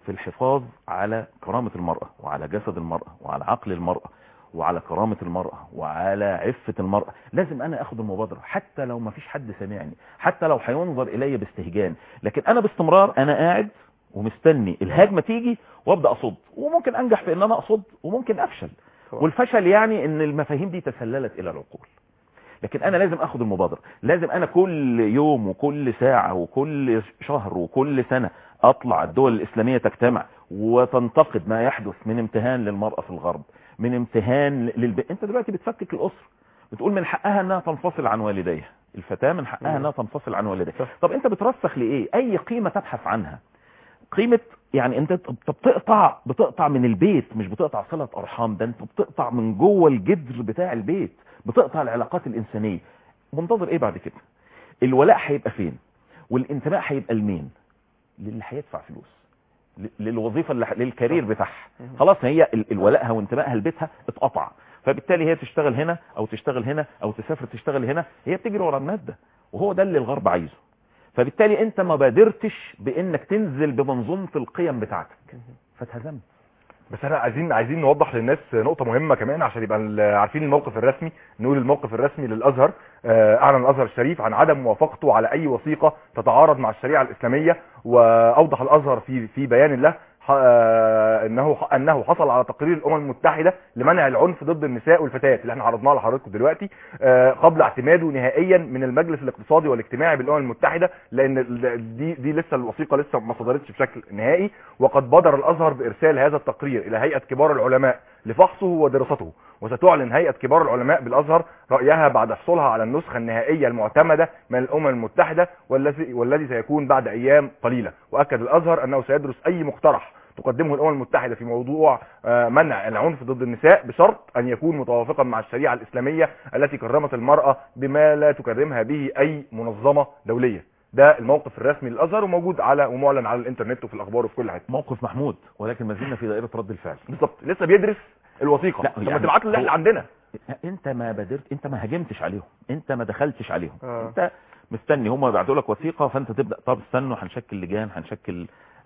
في الحفاظ على كرامة المرأة وعلى جسد المرأة وعلى عقل المرأة وعلى كرامة المرأة وعلى عفة المرأة لازم انا اخد المبادرة حتى لو ما فيش حد سامعني حتى لو هينظر الي باستهجان لكن انا باستمرار انا قاعد ومستني الهجمة تيجي وابدأ اصد وممكن انجح في ان انا اصد وممكن افشل طبعا. والفشل يعني ان المفاهيم دي تسللت الى العقول لكن انا لازم اخد المبادرة لازم انا كل يوم وكل ساعة وكل شهر وكل سنة اطلع الدول الاسلامية تجتمع وتنتقد ما يحدث من امتهان للمرأة في الغرب من امتهان للب... انت دلوقتي بتفكك الاسرة بتقول من حقها انها تنفصل عن والديها الفتاة من حقها مم. انها تنفصل عن والديها صح. طب انت بترسخ لايه اي قيمة تبحث عنها قيمة يعني انت طب طب بتقطع بتقطع من البيت مش بتقطع صلة ارحام ده انت بتقطع من جوه الجدر بتاع البيت بتقطع العلاقات الانسانية منتظر ايه بعد كده الولاء هيبقى فين والانتماء هيبقى لمين للي هيدفع فلوس ل- للوظيفة اللي ح- للكارير بتاعها خلاص هي ال- الولائها وانتمائها لبيتها اتقطع فبالتالي هي تشتغل هنا او تشتغل هنا او تسافر تشتغل هنا هي بتجري ورا المادة وهو ده اللي الغرب عايزه فبالتالي انت ما بادرتش بانك تنزل بمنظومة القيم بتاعتك فاتهزمت بس احنا عايزين عايزين نوضح للناس نقطة مهمة كمان عشان يبقى ال- عارفين الموقف الرسمي نقول الموقف الرسمي للازهر آه، اعلن الازهر الشريف عن عدم موافقته على اي وثيقة تتعارض مع الشريعة الاسلامية واوضح الازهر في في بيان له ح- آه، انه انه حصل على تقرير الامم المتحده لمنع العنف ضد النساء والفتيات اللي احنا عرضناه لحضراتكم دلوقتي آه، قبل اعتماده نهائيا من المجلس الاقتصادي والاجتماعي بالامم المتحده لان ال- دي دي لسه الوثيقه لسه ما صدرتش بشكل نهائي وقد بادر الازهر بارسال هذا التقرير الى هيئه كبار العلماء لفحصه ودراسته وستعلن هيئه كبار العلماء بالازهر رايها بعد حصولها على النسخه النهائيه المعتمده من الامم المتحده والذي والذي سيكون بعد ايام قليله واكد الازهر انه سيدرس اي مقترح تقدمه الامم المتحده في موضوع آه، منع العنف ضد النساء بشرط ان يكون متوافقا مع الشريعه الاسلاميه التي كرمت المراه بما لا تكرمها به اي منظمه دوليه ده الموقف الرسمي للازهر وموجود على ومعلن على الانترنت وفي الاخبار وفي كل حته موقف محمود ولكن ما زلنا في دائرة رد الفعل بالظبط لسه بيدرس الوثيقه لا، طب ما يعني تبعت له اللي احنا هو- عندنا انت ما بادرت انت ما هاجمتش عليهم انت ما دخلتش عليهم آه. انت مستني هم يبعتوا لك وثيقه فانت تبدا طب استنوا هنشكل لجان هنشكل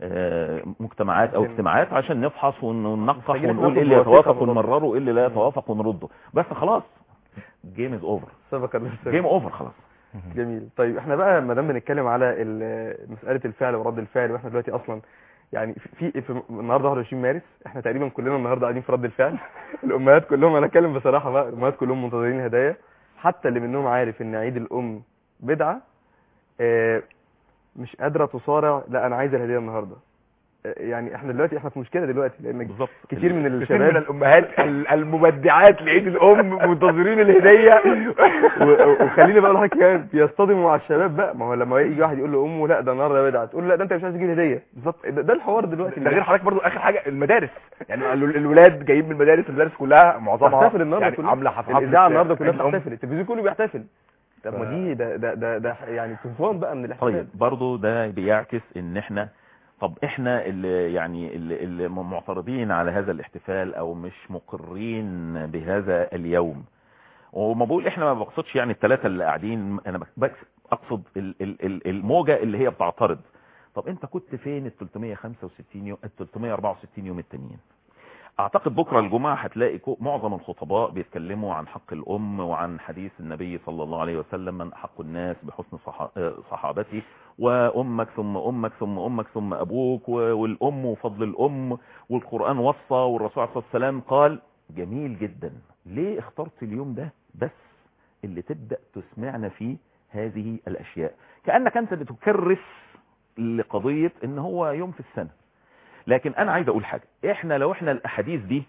آه، مجتمعات او عشان- اجتماعات عشان نفحص ون- وننقح محتاجين ونقول ناخد ايه اللي بوثيقة يتوافق بالضبط. ونمرره وايه اللي لا يتوافق ونرده بس خلاص جيم از اوفر سبق الناس جيم اوفر خلاص جميل طيب احنا بقى ما دام بنتكلم على ال- مساله الفعل ورد الفعل واحنا دلوقتي اصلا يعني في, في, في النهارده 21 مارس احنا تقريبا كلنا النهارده قاعدين في رد الفعل الامهات كلهم انا اتكلم بصراحه بقى الامهات كلهم منتظرين هدايا حتى اللي منهم عارف ان عيد الام بدعه اه مش قادره تصارع لا انا عايزه الهديه النهارده اه يعني احنا دلوقتي احنا في مشكله دلوقتي لان بالظبط كتير من كتير من الشباب الامهات ال- المبدعات لعيد الام منتظرين الهديه و- و- وخليني بقى لحضرتك كمان بيصطدموا مع الشباب بقى ما هو لما يجي واحد يقول لامه لا ده النهارده بدعه تقول له لا ده انت مش عايز تجيب هديه بالظبط ده, ده الحوار دلوقتي ده غير حضرتك برضو اخر حاجه المدارس يعني ال- الولاد جايين من المدارس المدارس كلها معظمها بتحتفل النهارده يعني كلها عامله حف- حفله الاذاعه النهارده كلها عيد الأم. بتحتفل التلفزيون كله بيحتفل طب ما ف- دي ده ده ده, ده يعني طوفان بقى من الاحتفال طيب برضو ده بيعكس ان احنا طب احنا اللي يعني اللي, اللي معترضين على هذا الاحتفال او مش مقرين بهذا اليوم وما بقول احنا ما بقصدش يعني الثلاثه اللي قاعدين انا بس اقصد ال- ال- ال- الموجه اللي هي بتعترض طب انت كنت فين ال 365 يوم ال 364 يوم التانيين اعتقد بكره الجمعه هتلاقي كو- معظم الخطباء بيتكلموا عن حق الام وعن حديث النبي صلى الله عليه وسلم من احق الناس بحسن صحا- آه، صحابته وامك ثم امك ثم امك ثم ابوك و- والام وفضل الام والقران وصى والرسول عليه الصلاه والسلام قال جميل جدا ليه اخترت اليوم ده بس اللي تبدا تسمعنا فيه هذه الاشياء كانك انت بتكرس لقضيه ان هو يوم في السنه لكن انا عايز اقول حاجه احنا لو احنا الاحاديث دي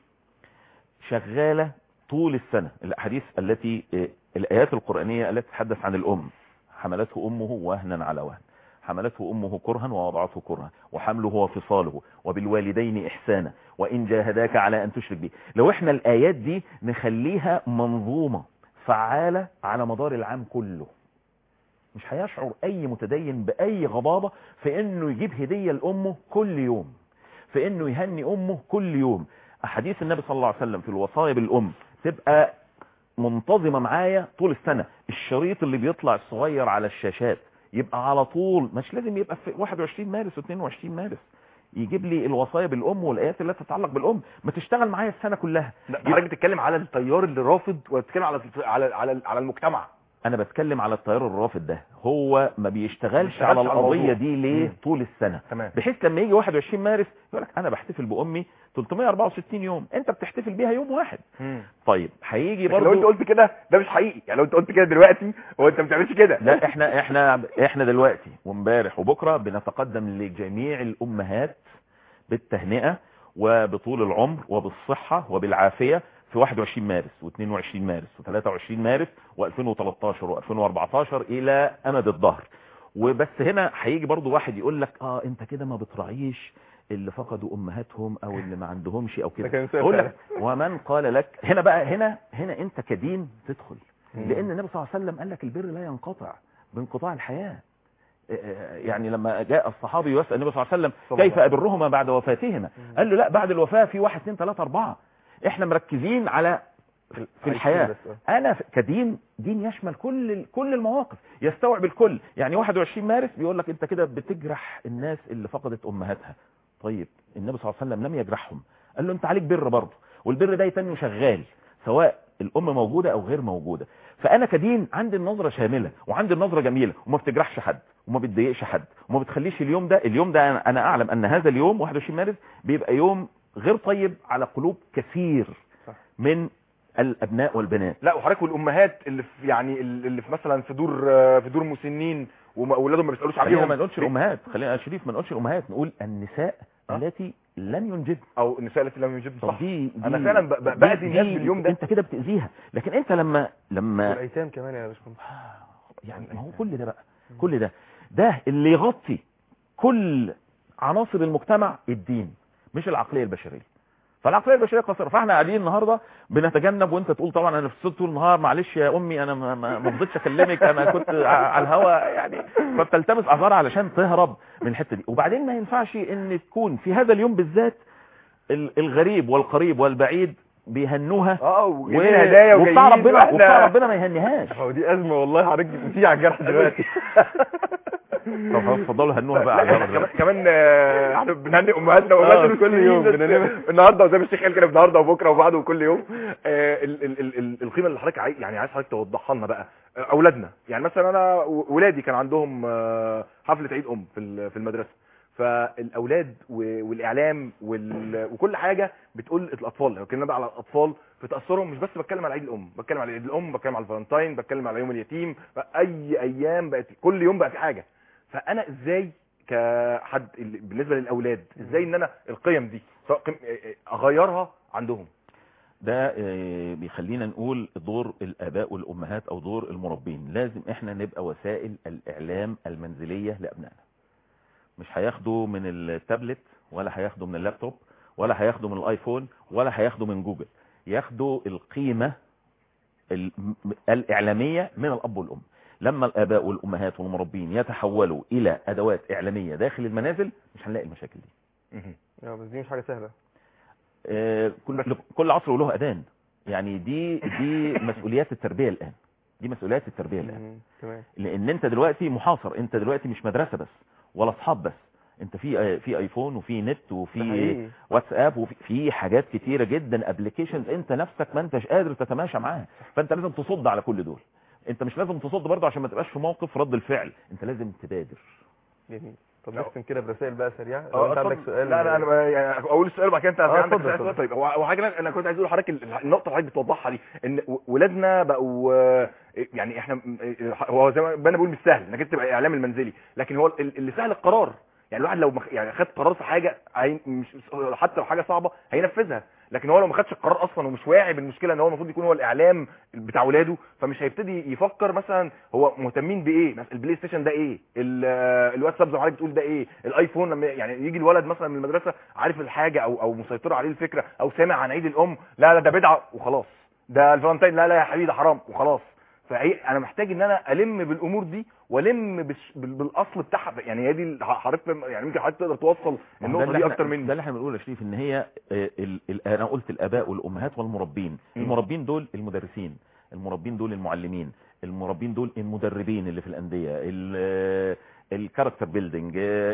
شغاله طول السنه الاحاديث التي آه، الايات القرانيه التي تتحدث عن الام حملته امه وهنا على وهن حملته امه كرها ووضعته كرها وحمله وفصاله وبالوالدين احسانا وان جاهداك على ان تشرك به لو احنا الايات دي نخليها منظومه فعاله على مدار العام كله مش هيشعر اي متدين باي غضاضه في انه يجيب هديه لامه كل يوم في انه يهني امه كل يوم احاديث النبي صلى الله عليه وسلم في الوصايا بالام تبقى منتظمه معايا طول السنه الشريط اللي بيطلع الصغير على الشاشات يبقى على طول مش لازم يبقى في 21 مارس و22 مارس يجيب لي الوصايا بالام والايات التي تتعلق بالام ما تشتغل معايا السنه كلها لا، حضرتك بتتكلم على التيار اللي رافض ولا بتتكلم على على على, على المجتمع انا بتكلم على التيار الرافض ده هو ما بيشتغلش بيشتغلش على على القضيه الموضوع. دي ليه مم. طول السنه تمام بحيث لما يجي 21 مارس يقول لك انا بحتفل بامي 364 يوم انت بتحتفل بيها يوم واحد طيب هيجي لكن لو انت برضه قلت كده ده مش حقيقي يعني لو انت قلت كده دلوقتي هو انت ما بتعملش كده لا احنا احنا احنا دلوقتي وامبارح وبكره بنتقدم لجميع الامهات بالتهنئه وبطول العمر وبالصحه وبالعافيه في 21 مارس و22 مارس و23 مارس و2013 و2014 الى امد الظهر وبس هنا هيجي برضو واحد يقول لك اه انت كده ما بتراعيش اللي فقدوا امهاتهم او اللي ما عندهمش او ده كده كان سؤال اقول فعلا. لك ومن قال لك هنا بقى هنا هنا انت كدين تدخل مم. لان النبي صلى الله عليه وسلم قال لك البر لا ينقطع بانقطاع الحياه آه، يعني لما جاء الصحابي يسال النبي صلى الله عليه وسلم صلى الله كيف ابرهما بعد وفاتهما قال له لا بعد الوفاه في واحد اثنين ثلاثه اربعه احنا مركزين على في الحياه بس، آه. انا كدين دين يشمل كل كل المواقف يستوعب الكل يعني 21 مارس بيقول لك انت كده بتجرح الناس اللي فقدت امهاتها طيب النبي صلى الله عليه وسلم لم يجرحهم قال له انت عليك بر برضه والبر ده يتنه شغال سواء الام موجوده او غير موجوده فانا كدين عندي النظره شامله وعندي النظره جميله وما بتجرحش حد وما بتضايقش حد وما بتخليش اليوم ده اليوم ده انا أنا اعلم ان هذا اليوم 21 مارس بيبقى يوم غير طيب على قلوب كثير صح. من الابناء والبنات لا وحضرتك والامهات اللي في يعني اللي في مثلا في دور في دور مسنين واولادهم ما بيسالوش خلينا عليهم ما نقولش الامهات خلينا يا شريف ما نقولش الامهات نقول النساء أه؟ التي لن ينجبن او النساء التي لم ينجبن طب صح دي, دي انا فعلا ب- ب- دي- باذي الناس دي باليوم ده انت كده بتاذيها لكن انت لما لما والايتام كمان يا باشمهندس يعني ما هو كل ده بقى كل ده ده اللي يغطي كل عناصر المجتمع الدين مش العقليه البشريه فالعقليه البشريه قصيره فاحنا قاعدين النهارده بنتجنب وانت تقول طبعا انا في الصوت طول النهار معلش يا امي انا ما ما ما رضيتش اكلمك انا كنت ع- على الهوا يعني فبتلتمس اعذار علشان تهرب من الحته دي وبعدين ما ينفعش ان تكون في هذا اليوم بالذات ال- الغريب والقريب والبعيد بيهنوها اه و- وجايبين هدايا وبتاع وجايين ربنا وإحنا- وبتاع ربنا ما يهنيهاش هو دي ازمه والله حضرتك بتيجي على الجرح دلوقتي طب خلاص اتفضلوا هنوها بقى لا، على إحنا الهوا كمان كمان آه، احنا بنهنئ امهاتنا آه، وامهات كل يوم المسلمين بنهنئهم. النهارده وزي ما الشيخ قال كده النهارده وبكره وبعده وكل يوم آه، ال- ال- ال- ال- القيمه اللي حضرتك عايز يعني عايز حضرتك توضحها لنا بقى آه، اولادنا يعني مثلا انا و- ولادي كان عندهم آه، حفله عيد ام في ال- في المدرسه فالاولاد و- والاعلام وال- وكل حاجه بتقول الاطفال لو كنا بقى على الاطفال في تاثرهم مش بس بتكلم على عيد الام بتكلم على عيد الام بتكلم على الفالنتاين بتكلم على يوم اليتيم اي ايام بقت كل يوم بقى في حاجه فانا ازاي كحد اللي- بالنسبه للاولاد ازاي ان انا القيم دي سواء قيم اغيرها عندهم ده آه، بيخلينا نقول دور الاباء والامهات او دور المربين لازم احنا نبقى وسائل الاعلام المنزليه لابنائنا مش هياخدوا من التابلت ولا هياخدوا من اللابتوب ولا هياخدوا من الايفون ولا هياخدوا من جوجل ياخدوا القيمه ال- م- الاعلاميه من الاب والام لما الاباء والامهات والمربين يتحولوا الى ادوات اعلاميه داخل المنازل مش هنلاقي المشاكل دي اه بس دي مش حاجه سهله آه، كل كل عصر وله اذان يعني دي دي مسؤوليات التربيه الان دي مسؤوليات التربيه الان مم، تمام لان انت دلوقتي محاصر انت دلوقتي مش مدرسه بس ولا اصحاب بس انت في آه، في ايفون وفي نت ده وفي حقيقي. واتساب وفي في حاجات كتيره جدا ابلكيشنز انت نفسك ما انتش قادر تتماشى معاها فانت لازم تصد على كل دول انت مش لازم تصد برضه عشان ما تبقاش في موقف رد الفعل انت لازم تبادر جميل طب لا. نختم كده برسائل بقى سريعه لو اه انت عندك اتفضل. سؤال لا لا انا يعني اقول السؤال وبعد كده انت اه، عندك اتفضل، سؤال اتفضل. طيب هو هو حاجه انا كنت عايز اقول لحضرتك ال- النقطه اللي حضرتك بتوضحها دي ان و- ولادنا بقوا آه، يعني احنا م- هو زي ما انا بقول مش سهل انك انت تبقى اعلام المنزلي لكن هو ال- اللي سهل القرار يعني الواحد لو مخ... يعني خد قرار في حاجه هي... مش حتى لو حاجه صعبه هينفذها لكن هو لو ما خدش القرار اصلا ومش واعي بالمشكله ان هو المفروض يكون هو الاعلام بتاع ولاده فمش هيبتدي يفكر مثلا هو مهتمين بايه مثلا البلاي ستيشن ده ايه ال- آه، الواتساب زي ما حضرتك بتقول ده ايه الايفون لما يعني يجي الولد مثلا من المدرسه عارف الحاجه او او مسيطره عليه الفكره او سامع عن عيد الام لا لا ده بدعه وخلاص ده الفالنتين لا لا يا حبيبي ده حرام وخلاص فهي انا محتاج ان انا الم بالامور دي والم بالش- بال- بالاصل بتاعها يعني هي دي ال- حضرتك يعني ممكن حضرتك تقدر توصل ما هو ده النقطه اللي دي احنا- اكتر ده مني اللي احنا بنقوله يا شريف ان هي آه، ال... ال... انا قلت الاباء والامهات والمربين مم. المربين دول المدرسين المربين دول المعلمين المربين دول المدربين اللي في الانديه ال- آه، الكاركتر بيلدينج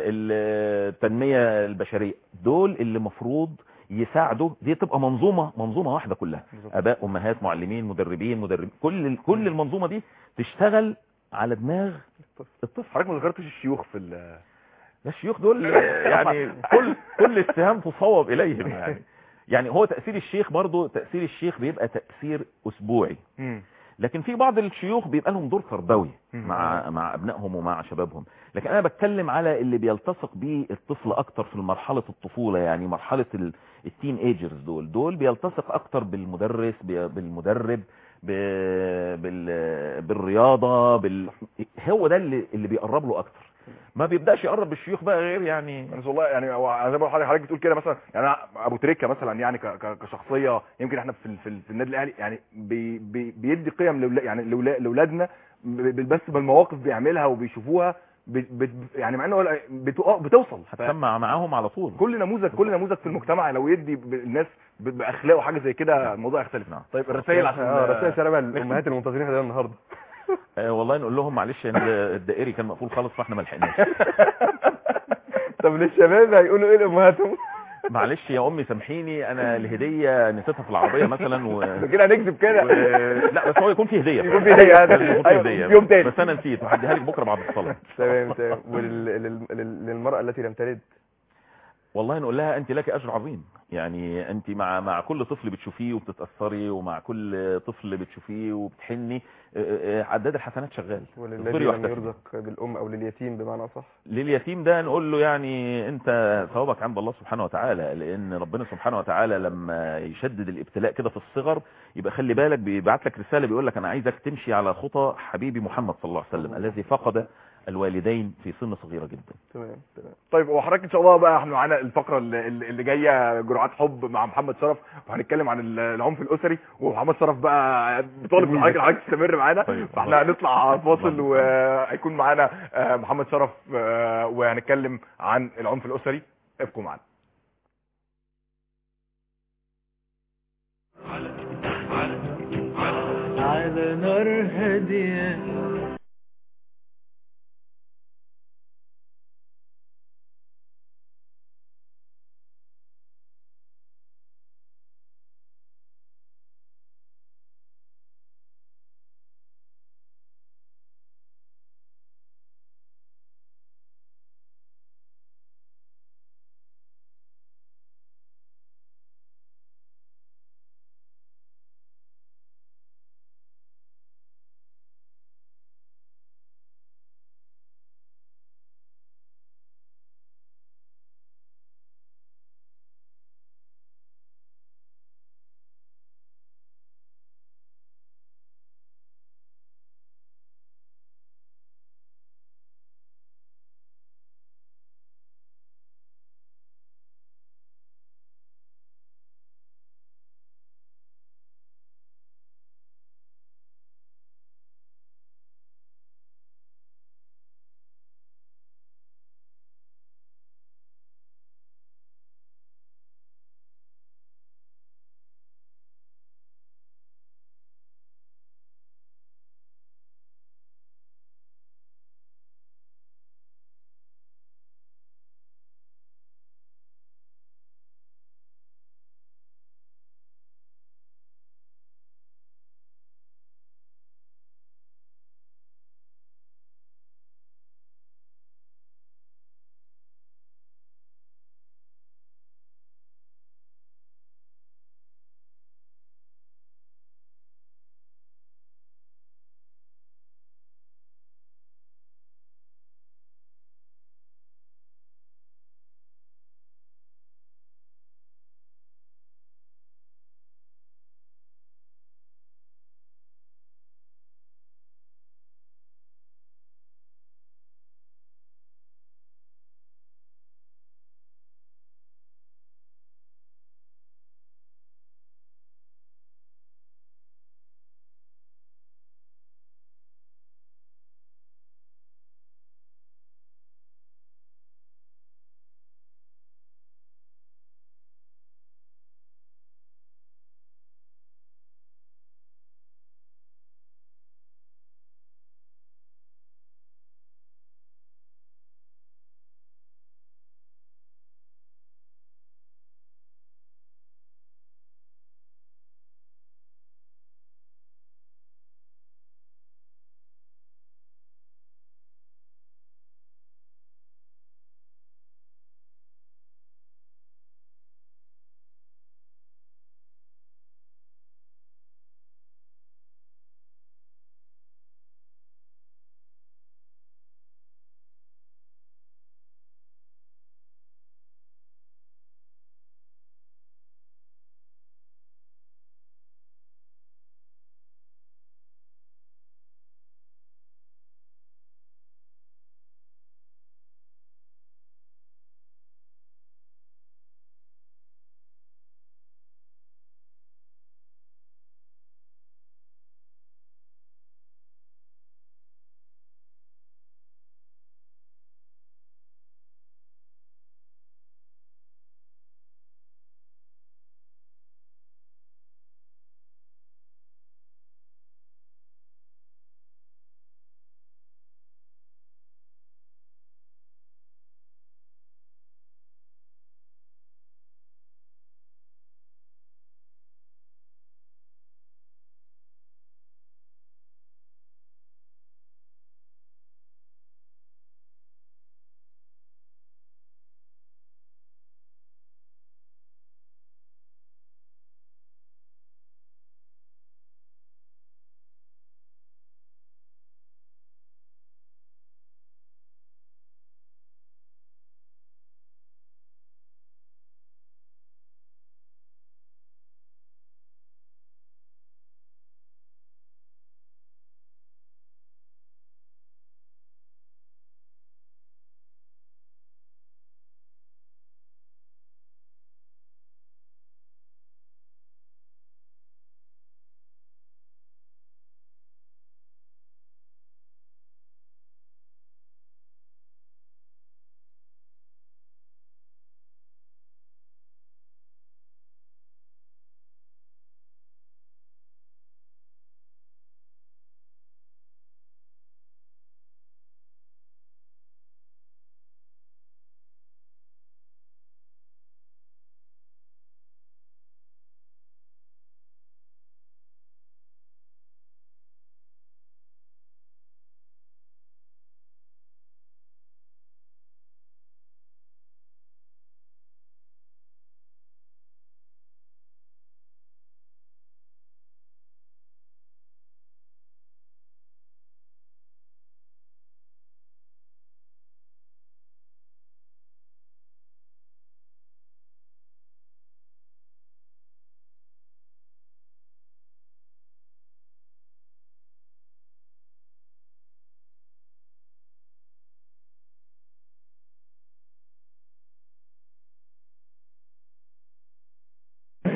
التنميه البشريه دول اللي مفروض يساعدوا دي تبقى منظومه منظومه واحده كلها بالظبط. اباء امهات معلمين مدربين مدربين كل كل المنظومه دي تشتغل على دماغ الطفل حضرتك ما ذكرتش الشيوخ في ال- الشيوخ دول يعني كل كل السهام تصوب اليهم يعني يعني هو تاثير الشيخ برضه تاثير الشيخ بيبقى تاثير اسبوعي مم. لكن في بعض الشيوخ بيبقى لهم دور تربوي مم. مع مع ابنائهم ومع شبابهم لكن انا بتكلم على اللي بيلتصق بيه الطفل اكتر في مرحله الطفوله يعني مرحله ال- التين ايجرز دول دول بيلتصق اكتر بالمدرس بي- بالمدرب ب- بال بالرياضه بال هو ده اللي اللي بيقرب له اكتر ما بيبداش يقرب بالشيوخ بقى غير يعني بس والله يعني هو زي ما بقول لحضرتك حضرتك بتقول كده مثلا يعني أنا ابو تريكه مثلا يعني ك- ك- كشخصيه يمكن احنا في ال- في, ال- في النادي الاهلي يعني بي بي بيدي قيم لولا يعني لولا- لاولادنا ب- ب- بس بالمواقف بيعملها وبيشوفوها بت- بت- يعني مع انه هو بتو- بتوصل ف- هتسمع معاهم على طول كل نموذج كل نموذج في المجتمع لو يدي ب- الناس ب- باخلاقه حاجه زي كده الموضوع يختلف نعم. طيب الرسائل عشان اه رسائل سلامة للامهات المنتظرين هذا النهارده آه والله نقول لهم معلش ان الدائري كان مقفول خالص فاحنا ما لحقناش طب للشباب هيقولوا ايه لامهاتهم معلش يا امي سامحيني انا الهديه نسيتها في العربيه مثلا و... ده كده هنكذب و... كده لا بس هو يكون فيه هديه يكون فيه هدية، لازم يكون فيه أيوة، هديه يوم تاني. بس انا نسيت هديها لك بكره بعد الصلاه تمام تمام وللمرأة التي لم تلد والله نقول لها انت لك اجر عظيم يعني انت مع مع كل طفل بتشوفيه وبتتاثري ومع كل طفل بتشوفيه وبتحني آه، آه، عداد الحسنات شغال وللذي اصبري لم واحتسبي. يرزق بالام او لليتيم بمعنى صح لليتيم ده نقول له يعني انت ثوابك عند الله سبحانه وتعالى لان ربنا سبحانه وتعالى لما يشدد الابتلاء كده في الصغر يبقى خلي بالك بيبعت لك رساله بيقول لك انا عايزك تمشي على خطى حبيبي محمد صلى الله عليه وسلم الذي فقد الوالدين في سن صغيره جدا تمام تمام طيب وحضرتك ان شاء الله بقى احنا معانا الفقره اللي, اللي جايه جرعات حب مع محمد شرف وهنتكلم عن ال- العنف الاسري ومحمد شرف بقى طالب من حضرتك إن حضرتك تستمر معانا طيب. فاحنا هنطلع فاصل الله. وهيكون معانا آه، محمد شرف آه، وهنتكلم عن العنف الاسري ابقوا معانا على نار هادية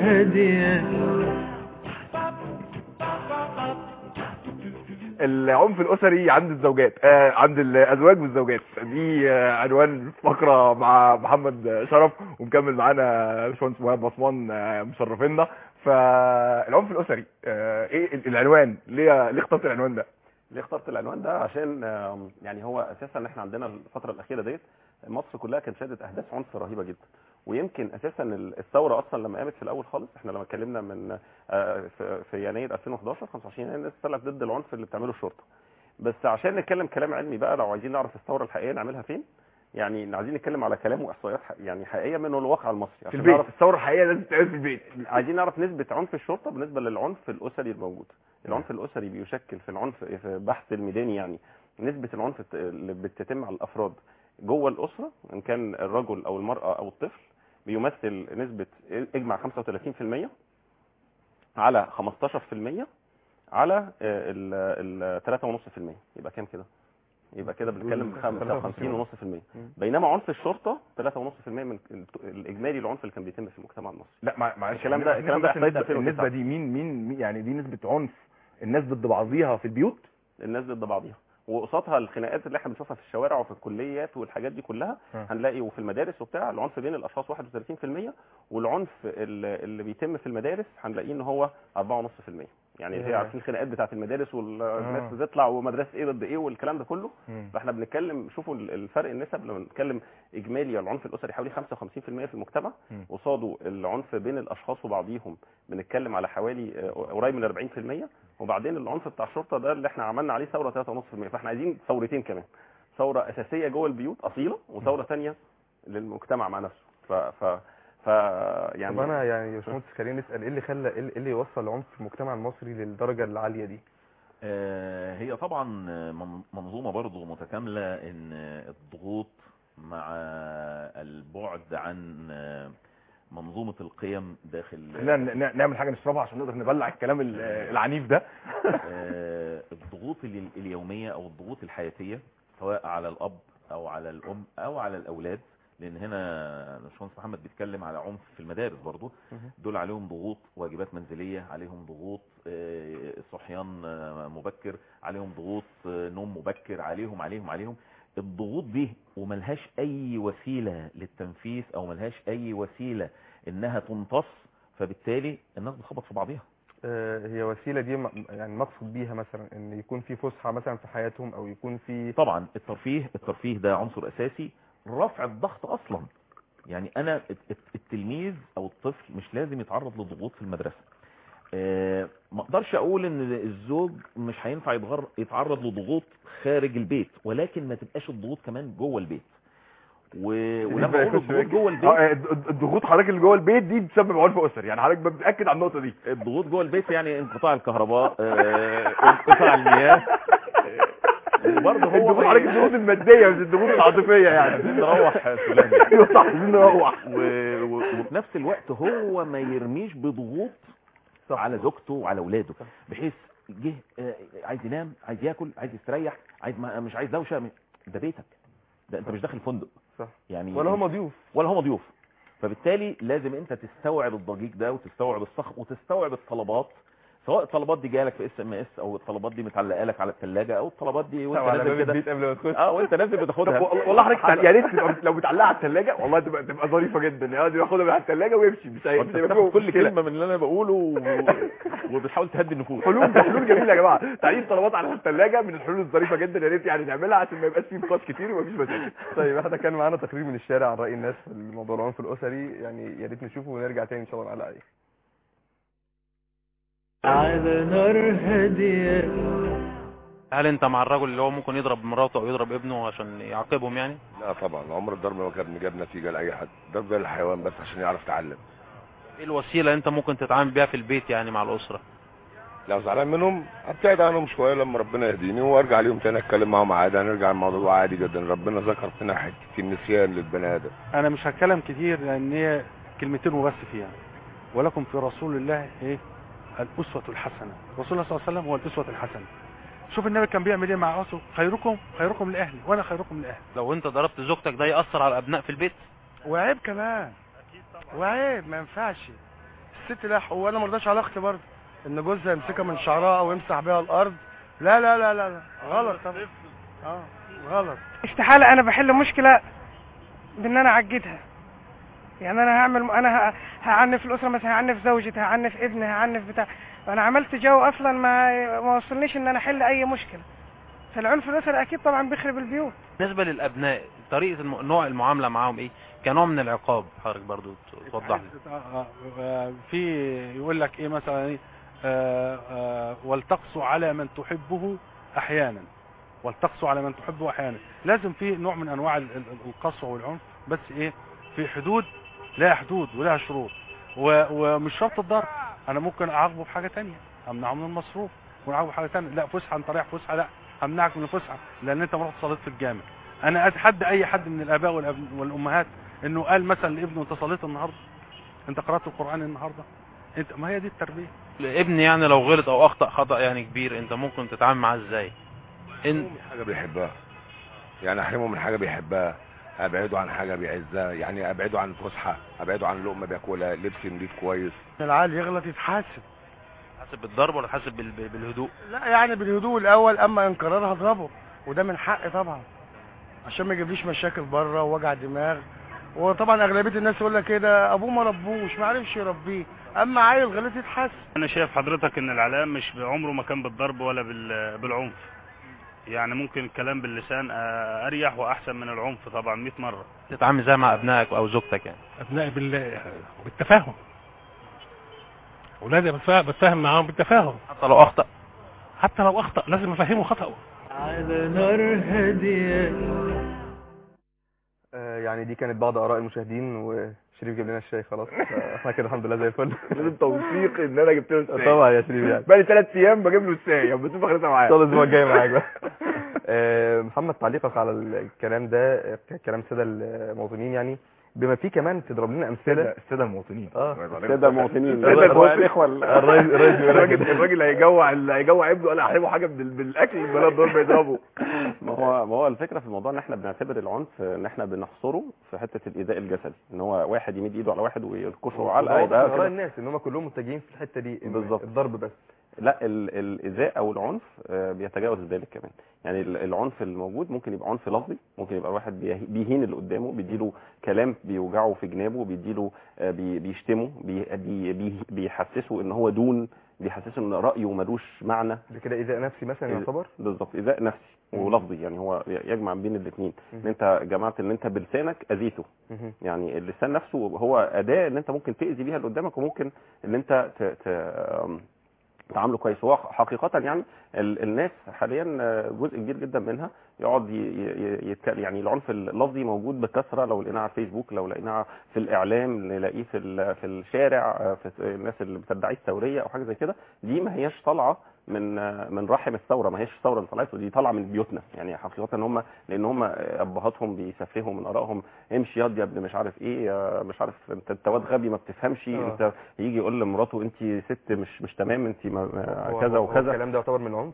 هادية العنف الاسري عند الزوجات آه عند الازواج والزوجات دي آه عنوان فقره مع محمد شرف ومكمل معانا باشمهندس مهاب بصمان آه مشرفينا فالعنف الاسري آه ايه ال- العنوان ليه ليه اخترت العنوان ده ليه اخترت العنوان ده عشان آم، يعني هو اساسا احنا عندنا الفتره الاخيره ديت مصر كلها كانت شهدت احداث عنف رهيبه جدا ويمكن اساسا ال- الثوره اصلا لما قامت في الاول خالص احنا لما اتكلمنا من آه، في- في يناير 2011 25 يناير الناس طلعت ضد العنف اللي بتعمله الشرطه بس عشان نتكلم كلام علمي بقى لو عايزين نعرف الثوره الحقيقيه نعملها فين يعني عايزين نتكلم على كلام واحصائيات ح- يعني حقيقيه من الواقع المصري في عشان البيت نعرف الثوره الحقيقيه لازم تتعمل في البيت عايزين نعرف نسبة عنف الشرطة بالنسبة للعنف الأسري الموجود العنف الأسري بيشكل في العنف في بحث الميداني يعني نسبة العنف الت- اللي بتتم على الأفراد جوه الأسرة إن كان الرجل أو المرأة أو الطفل بيمثل نسبة اجمع 35% على 15% على ال 3.5% يبقى كام كده؟ يبقى كده بنتكلم ب 55.5% بينما عنف الشرطة 3.5% من الإجمالي العنف اللي كان بيتم في المجتمع المصري لا ما معلش الكلام ده- الكلام ده بس إحصائية النسبة, 2009. النسبه دي مين مين مين- يعني دي نسبه عنف الناس ضد بعضيها في البيوت الناس ضد بعضيها وقصادها الخناقات اللي احنا بنشوفها في الشوارع وفي الكليات والحاجات دي كلها ها. هنلاقي وفي المدارس وبتاع العنف بين الاشخاص 31% والعنف اللي اللي بيتم في المدارس هنلاقيه ان هو 4.5% يعني هي ياه. عارفين الخناقات بتاعت المدارس والناس آه. بتطلع ومدرسه ايه ضد ايه والكلام ده كله مم. فاحنا بنتكلم شوفوا الفرق النسب لما بنتكلم اجمالي العنف الاسري حوالي 55% في المجتمع مم. قصاده العنف بين الاشخاص وبعضيهم بنتكلم على حوالي آه، قريب من 40% وبعدين العنف بتاع الشرطه ده اللي احنا عملنا عليه ثوره 3.5% فاحنا عايزين ثورتين كمان ثوره اساسيه جوه البيوت اصيله وثوره ثانيه للمجتمع مع نفسه ف ف ف يعني طب انا يعني يا باشمهندس خلينا نسال ايه اللي خلى ايه اللي يوصل العنف في المجتمع المصري للدرجه العاليه دي آه، هي طبعا من- منظومة برضو متكاملة ان الضغوط مع البعد عن منظومة القيم داخل خلينا ن- نعمل حاجه نشربها عشان نقدر نبلع الكلام ال- العنيف ده آه، الضغوط ال- اليومية او الضغوط الحياتية سواء على الاب او على الام او على الاولاد لان هنا الباشمهندس محمد بيتكلم على عنف في المدارس برضو دول عليهم ضغوط واجبات منزلية عليهم ضغوط آه، صحيان آه، مبكر عليهم ضغوط آه، نوم مبكر عليهم عليهم عليهم الضغوط دي وملهاش اي وسيلة للتنفيذ او ملهاش اي وسيلة انها تمتص فبالتالي الناس بتخبط في بعضيها آه، هي وسيله دي م- يعني مقصود بيها مثلا ان يكون في فسحه مثلا في حياتهم او يكون في طبعا الترفيه الترفيه ده عنصر اساسي رفع الضغط اصلا يعني انا الت- الت- التلميذ او الطفل مش لازم يتعرض لضغوط في المدرسه آه، ما اقدرش اقول ان الزوج مش هينفع يتغر- يتعرض لضغوط خارج البيت ولكن ما تبقاش الضغوط كمان جوه البيت و... ولما بقى اقول يخش الضغوط بقى- جوه البيت اه الض- الضغوط حضرتك اللي جوه البيت دي بتسبب عنف اسري يعني حضرتك بتاكد على النقطه دي الضغوط جوه البيت يعني انقطاع الكهرباء آه، انقطاع المياه آه، وبرضه هو الضغوط حضرتك الضغوط الماديه مش الضغوط العاطفيه يعني عايزين نروح سلام يعني. ايوه صح عايزين نروح و... و... وفي نفس الوقت هو ما يرميش بضغوط صح. على زوجته وعلى اولاده بحيث جه آه، عايز ينام عايز ياكل عايز يستريح عايز ما مش عايز دوشه ده بيتك ده انت مش داخل فندق صح. يعني ولا هم ضيوف ولا هم ضيوف فبالتالي لازم انت تستوعب الضجيج ده وتستوعب الصخب وتستوعب الطلبات سواء الطلبات دي جالك في اس ام اس او الطلبات دي متعلقه لك على الثلاجه او الطلبات دي وانت على نازل باب كده البيت قبل ما تخش اه وانت نازل طب بتاخدها والله والله حضرتك تع- يا ريت تبقى لو متعلقه على الثلاجه والله تبقى تبقى ظريفه جدا يعني ياخدها من على الثلاجه ويمشي مش هي- وانت مش هيبقى بتاخد فيه كل مشكلة. كلمه من اللي انا بقوله و... وبتحاول تهدي النفوس حلول ده حلول جميله يا جماعه تعليق طلبات على الثلاجه من الحلول الظريفه جدا يا ريت يعني نعملها عشان ما يبقاش فيه نقاش كتير ومفيش مشاكل طيب احنا كان معانا تقرير من الشارع عن راي الناس في الموضوع العنف الاسري يعني يا ريت نشوفه ونرجع تاني ان شاء الله نعلق عليه على نار هادية هل انت مع الرجل اللي هو ممكن يضرب مراته او يضرب ابنه عشان يعاقبهم يعني لا طبعا عمر الضرب ما كان جاب نتيجه لاي حد ضرب ده للحيوان بس عشان يعرف يتعلم ايه الوسيله انت ممكن تتعامل بيها في البيت يعني مع الاسره لو زعلان منهم ابتعد عنهم شويه لما ربنا يهديني وارجع ليهم تاني اتكلم معاهم عادي هنرجع الموضوع عادي جدا ربنا ذكر فينا حته النسيان للبني ادم انا مش هتكلم كتير لان هي كلمتين وبس فيها ولكم في رسول الله ايه الاسوه الحسنه رسول الله صلى الله عليه وسلم هو الاسوه الحسنه شوف النبي كان بيعمل ايه مع اسره خيركم خيركم لاهلي وانا خيركم لاهلي لو انت ضربت زوجتك ده ياثر على الابناء في البيت وعيب كمان وعيب ما ينفعش الست لها حقوق وانا ما رضاش على اختي برضه ان جوزها يمسكها من شعرها او يمسح بيها الارض لا لا لا لا, لا. غلط طبعا اه غلط استحالة انا بحل مشكلة بان انا اعجدها يعني انا هعمل انا ه- هعنف الاسرة مثلا هعنف زوجتي هعنف ابني هعنف بتاع انا عملت جو اصلا ما ما وصلنيش ان انا احل اي مشكلة فالعنف الاسري اكيد طبعا بيخرب البيوت بالنسبه للابناء طريقه الم... نوع المعامله معاهم ايه كنوع من العقاب حضرتك برضو توضح لي آه، آه، آه، في يقول لك ايه مثلا ايه آه، آه، ولتقسو على من تحبه احيانا ولتقسو على من تحبه احيانا لازم في نوع من انواع ال- ال- القسوه والعنف بس ايه في حدود لها حدود ولها شروط و- ومش شرط الضرب انا ممكن اعاقبه بحاجه تانية امنعه من المصروف ونعاقبه بحاجه تانية لا فسحه انت رايح فسحه لا امنعك من الفسحه لان انت ما رحت صليت في الجامع انا اتحدى اي حد من الاباء والأب- والامهات انه قال مثلا لابنه انت صليت النهارده انت قرات القران النهارده انت ما هي دي التربيه ابني يعني لو غلط او اخطا خطا يعني كبير انت ممكن تتعامل معاه ازاي ان حاجه بيحبها يعني احرمه من حاجه بيحبها ابعده عن حاجه بيعزها يعني ابعده عن فسحه ابعده عن لقمه بياكلها لبس نضيف كويس العيال يغلط يتحاسب حاسب بالضرب ولا حاسب بال... بالهدوء لا يعني بالهدوء الاول اما انقرار هضربه وده من حقي طبعا عشان ما يجيبليش مشاكل بره ووجع دماغ وطبعا اغلبيه الناس يقول لك كده ابوه ما ربوش ما عرفش يربيه اما عيل غلط يتحاسب انا شايف حضرتك ان الاعلام مش بعمره ما كان بالضرب ولا بال- بالعنف يعني ممكن الكلام باللسان آه، اريح واحسن من العنف طبعا 100 مره تتعامل ازاي مع ابنائك او زوجتك يعني ابنائي بال... بالتفاهم اولادي بتفا- بتفاهم معاهم بالتفاهم حتى لو اخطا حتى لو اخطا لازم افهمه خطأه على نار هادية آه، يعني دي كانت بعض اراء المشاهدين وشريف جاب لنا الشاي خلاص احنا كده الحمد لله زي الفل لازم توثيق ان انا جبت له الشاي طبعا يا شريف يعني بقالي ثلاث ايام بجيب له الشاي يا بتشوف اخرتها معايا ان شاء الله الاسبوع الجاي معاك بقى آه، محمد تعليقك على الكلام ده آه، كلام الساده المواطنين يعني بما فيه كمان تضرب لنا امثله الساده المواطنين اه السادة المواطنين السادة الإخوة المواطنين. الإخوة الراجل الراجل بيقول لك الراجل كده. الراجل هيجوع اللي هيجوع ابنه قال احرمه حاجه بال- بالاكل بلا الضرب يضربه ما هو ما هو الفكره في الموضوع ان احنا بنعتبر العنف ان احنا بنحصره في حته الايذاء الجسدي ان هو واحد يمد ايده على واحد ويركشه علقه واضح يبقى من اراء كده. الناس ان هم كلهم متجهين في الحته دي إن بالظبط. الضرب بس لا ال- الايذاء او العنف آه، بيتجاوز ذلك كمان يعني ال- العنف الموجود ممكن يبقى عنف لفظي ممكن يبقى واحد بيه- بيهين اللي قدامه بيديله كلام بيوجعه في جنابه بيديله آه، بي- بيشتمه بي- بي- بي- بيحسسه ان هو دون بيحسسه ان رايه ملوش معنى ده كده ايذاء نفسي مثلا يعتبر بالظبط ايذاء نفسي ولفظي يعني هو يجمع بين الاثنين ان انت جمعت ان انت بلسانك اذيته مهم. يعني اللسان نفسه هو اداه ان انت ممكن تاذي بيها اللي قدامك وممكن ان انت ت... ت... آم، تعامله كويس هو حقيقة يعني ال... الناس حاليا آه، جزء كبير جدا منها يقعد ي... ي... يتكلم يعني العنف اللفظي موجود بكثرة لو لقيناه على الفيسبوك لو لقيناه في الاعلام نلاقيه في ال... في الشارع آه، في الناس اللي بتدعي الثورية او حاجة زي كده دي ما هياش طالعة من آه، من رحم الثوره ما هيش الثوره اللي طلعت دي طالعه من بيوتنا يعني حقيقه ان هم لان هم ابهاتهم بيسفهوا من ارائهم امشي ياض يا ابن مش عارف ايه آه، مش عارف انت انت واد غبي ما بتفهمش آه. انت يجي يقول لمراته انت ست مش مش تمام انت ما- ما- هو- كذا هو وكذا الكلام ده يعتبر من عنف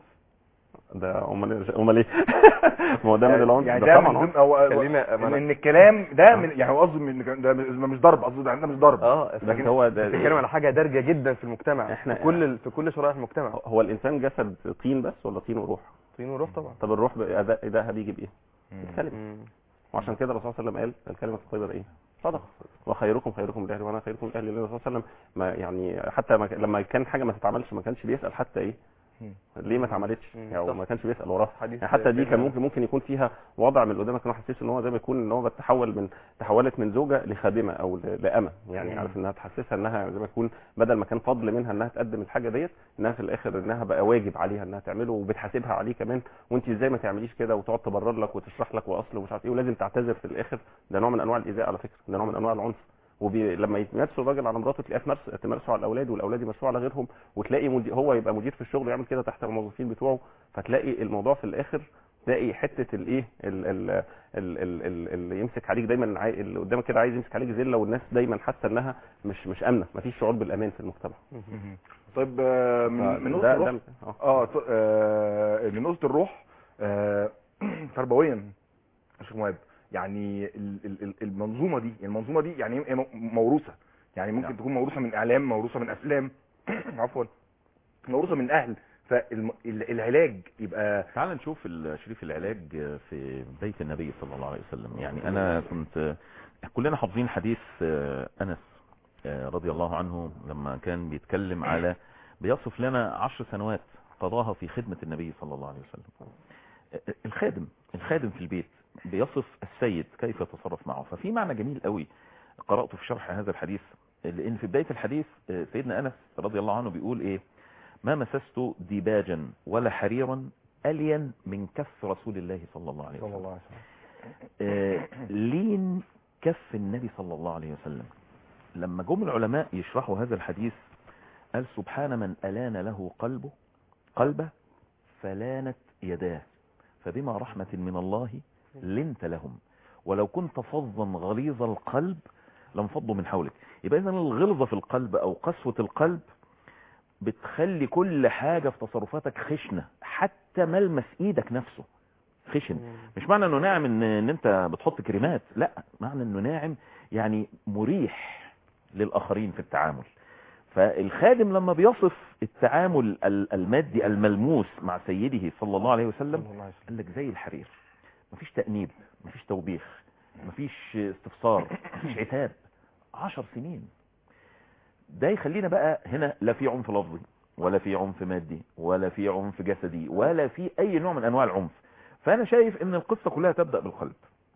ده امال امال ايه ما هو ده من العنف يعني ده ده طبعا من عنف. ضمن هو خلينا- ان إن الكلام ده من يعني هو قصده من ده مش ضرب قصده ده مش ضرب اه بس هو ده بتتكلم على حاجه دارجه جدا في المجتمع إحنا- في كل في كل شرائح المجتمع هو الانسان جسد طين بس ولا طين وروح طين وروح طبعا طب الروح بقى ده ده بيجي بايه الكلمه مم. وعشان كده الرسول صلى الله عليه وسلم قال الكلمه الطيبه ده ايه صدقه وخيركم خيركم لاهلي وانا خيركم لاهلي النبي صلى الله عليه وسلم ما يعني حتى ما ك- لما كان حاجه ما تتعملش ما كانش بيسال حتى ايه ليه ما اتعملتش مم. يعني صح. ما كانش بيسال وراها حديث يعني حتى دي كان سيدنا- ممكن ممكن يكون فيها وضع من اللي قدامك ان هو حسيت ان هو زي ما يكون ان هو بتحول من تحولت من زوجه لخادمه او ل- لامه يعني مم. عارف انها تحسسها انها زي ما يكون بدل ما كان فضل منها انها تقدم الحاجه ديت انها في الاخر انها بقى واجب عليها انها تعمله وبتحاسبها عليه كمان وانت ازاي ما تعمليش كده وتقعد تبرر لك وتشرح لك واصل ومش عارف ايه ولازم تعتذر في الاخر ده نوع من انواع الايذاء على فكره ده نوع من انواع العنف ولما يتمارسوا الراجل على مراته تلاقيها تمارس تمارسه على الاولاد والاولاد يمارسوه على غيرهم وتلاقي مدير هو يبقى مدير في الشغل يعمل كده تحت الموظفين بتوعه فتلاقي الموضوع في الاخر تلاقي حته الايه ال- ال- ال- ال- ال- اللي يمسك عليك دايما عاي- اللي قدامك كده عايز يمسك عليك ذله والناس دايما حاسه انها مش مش امنه مفيش شعور بالامان في المجتمع طيب آه، من من ده- نقطه ده- الروح آه. اه ط- آه، من نقطه الروح آه، تربويا يا شيخ مهاب يعني ال- ال- ال- المنظومه دي المنظومه دي يعني هي م- موروثه يعني ممكن نعم. تكون موروثه من اعلام موروثه من افلام عفوا موروثه من اهل فالعلاج يبقى تعال نشوف ال- شريف العلاج في بيت النبي صلى الله عليه وسلم يعني انا كنت كلنا حافظين حديث آه، انس آه، رضي الله عنه لما كان بيتكلم على بيصف لنا عشر سنوات قضاها في خدمة النبي صلى الله عليه وسلم آه، الخادم الخادم في البيت بيصف السيد كيف يتصرف معه ففي معنى جميل قوي قرأته في شرح هذا الحديث لان في بداية الحديث آه، سيدنا انس رضي الله عنه بيقول ايه ما مسست ديباجا ولا حريرا ألين من كف رسول الله صلى الله عليه وسلم صلى الله عليه وسلم آه، لين كف النبي صلى الله عليه وسلم لما جم العلماء يشرحوا هذا الحديث قال سبحان من ألان له قلبه قلبه فلانت يداه فبما رحمة من الله لنت لهم ولو كنت فظا غليظ القلب لانفضوا من حولك يبقى إذن الغلظة في القلب أو قسوة القلب بتخلي كل حاجة في تصرفاتك خشنة حتى ملمس ايدك نفسه خشن مش معنى انه ناعم ان, إن انت بتحط كريمات لا معنى انه ناعم يعني مريح للاخرين في التعامل فالخادم لما بيصف التعامل ال- المادي الملموس مع سيده صلى الله عليه وسلم قال لك زي الحرير مفيش تأنيب مفيش توبيخ مفيش استفسار مفيش عتاب عشر سنين ده يخلينا بقى هنا لا في عنف لفظي ولا في عنف مادي ولا في عنف جسدي ولا في اي نوع من انواع العنف فانا شايف ان القصة كلها تبدأ بالقلب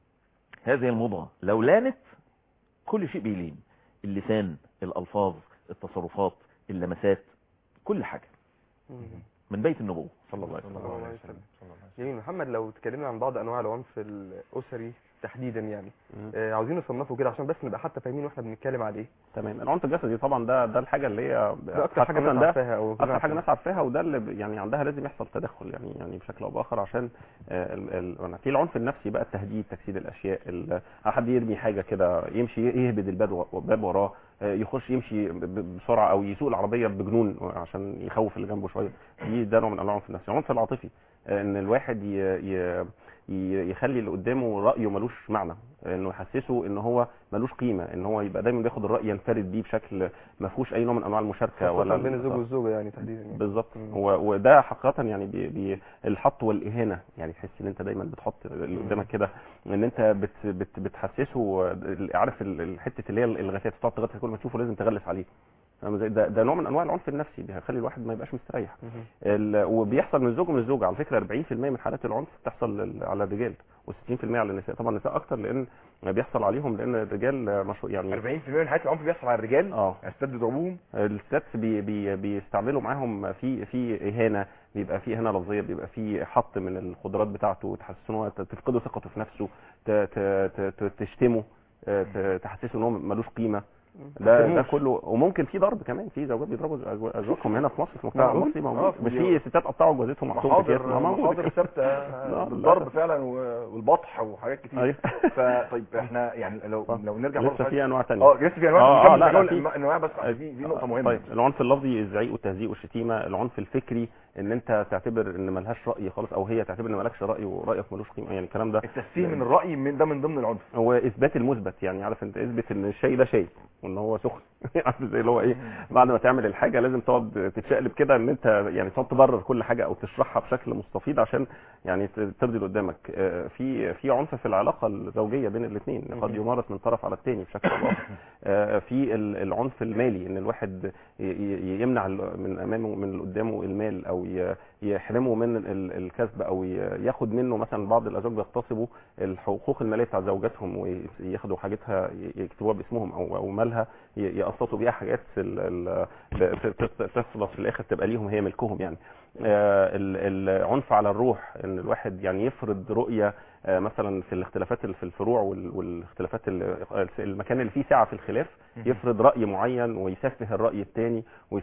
هذه المضغة لو لانت كل شيء بيلين اللسان الالفاظ التصرفات اللمسات كل حاجة من بيت النبوة صلى الله عليه وسلم جميل محمد لو اتكلمنا عن بعض انواع العنف الاسري تحديدا يعني آه عاوزين نصنفه كده عشان بس نبقى حتى فاهمين واحنا بنتكلم عليه تمام العنف الجسدي طبعا ده ده الحاجه اللي هي ده اكتر حاجه خاصة الناس ده عارفاها او اكتر حاجه الناس عارفاها وده اللي ب- يعني عندها لازم يحصل تدخل يعني يعني بشكل او باخر عشان آه، ال- ال- في العنف النفسي بقى التهديد تجسيد الاشياء ال- حد يرمي حاجه كده يمشي يهبد الباب و- الباب وراه آه، يخش يمشي ب- ب- بسرعه او يسوق العربيه بجنون عشان يخوف اللي جنبه شويه دي ده نوع من انواع العنف النفسي العنف العاطفي آه، ان الواحد ي... ي... ي- يخلي اللي قدامه رايه ملوش معنى انه يحسسه ان هو ملوش قيمه ان هو يبقى دايما بياخد الراي ينفرد بيه بشكل ما فيهوش اي نوع من انواع المشاركه ولا ولا بين الزوج آه. والزوجه يعني تحديدا يعني. بالظبط هو وده حقيقه يعني بي بي الحط والاهانه يعني تحس ان انت دايما بتحط اللي قدامك كده ان انت بت بت بتحسسه عارف ال- الحته اللي هي الغثيات تقعد تغثي كل ما تشوفه لازم تغلس عليه فاهم ازاي؟ ده ده نوع من انواع العنف النفسي بيخلي الواحد ما يبقاش مستريح ال- وبيحصل من الزوج ومن الزوجه على فكره 40% من حالات العنف بتحصل لل- على الرجال و60% على النساء طبعا النساء اكتر لان بيحصل عليهم لان الرجال مشهور يعني 40% من حالات العنف بيحصل على الرجال اه استاذ ضربوهم الستات بي بي بيستعملوا معاهم في في اهانه بيبقى في اهانه لفظيه بيبقى في حط من القدرات بتاعته تحسسه تفقده ثقته في نفسه ت- ت- ت- ت- تشتمه آه، ت- تحسسه ان هو ملوش قيمه ده ده ترموش. كله وممكن في ضرب كمان في زوجات بيضربوا أزواج- ازواجهم هنا في مصر في المجتمع معقول؟ المصري موجود آه، مش في- في ستات قطعوا جوازتهم وحطوهم في محاضر كيس ما موجود محاضر ثابته لا، بالضرب للأسف. فعلا و- والبطح وحاجات كتير أيوة. فطيب احنا يعني لو لو نرجع لسه مرة في انواع ثانيه اه لسه في انواع اه نكمل لا لا نكمل في انواع بس عشان في في نقطه مهمه طيب العنف اللفظي الزعيق والتهزيء والشتيمه العنف الفكري ان انت تعتبر ان ملهاش راي خالص او هي تعتبر ان مالكش راي ورايك ملوش قيمه يعني الكلام ده التسفيه من الراي من ده من ضمن العنف هو اثبات المثبت يعني عارف انت اثبت ان الشاي ده شاي وان هو سخن عارف زي اللي هو ايه بعد ما تعمل الحاجه لازم تقعد تتشقلب كده ان انت يعني تقعد تبرر كل حاجه او تشرحها بشكل مستفيض عشان يعني ت- ترضي اللي قدامك آه، في في عنف في العلاقه الزوجيه بين الاثنين قد يمارس من طرف على الثاني بشكل او باخر آه، في ال- العنف المالي ان الواحد ي- ي- يمنع ال- من امامه من اللي قدامه المال او ي- يحرمه من ال- الكسب او ي- ياخد منه مثلا بعض الازواج بيغتصبوا الحقوق الماليه بتاع زوجاتهم وياخدوا حاجتها ي- يكتبوها باسمهم او او مالها ي- يقسطوا بيها حاجات ال- ال- ب- ت- ت- تخلص في الاخر تبقى ليهم هي ملكهم يعني آه، ال- العنف على الروح ان الواحد يعني يفرض رؤيه آه، مثلا في الاختلافات ال- في الفروع وال- والاختلافات ال- المكان اللي فيه سعه في الخلاف يفرض راي معين ويسفه الراي الثاني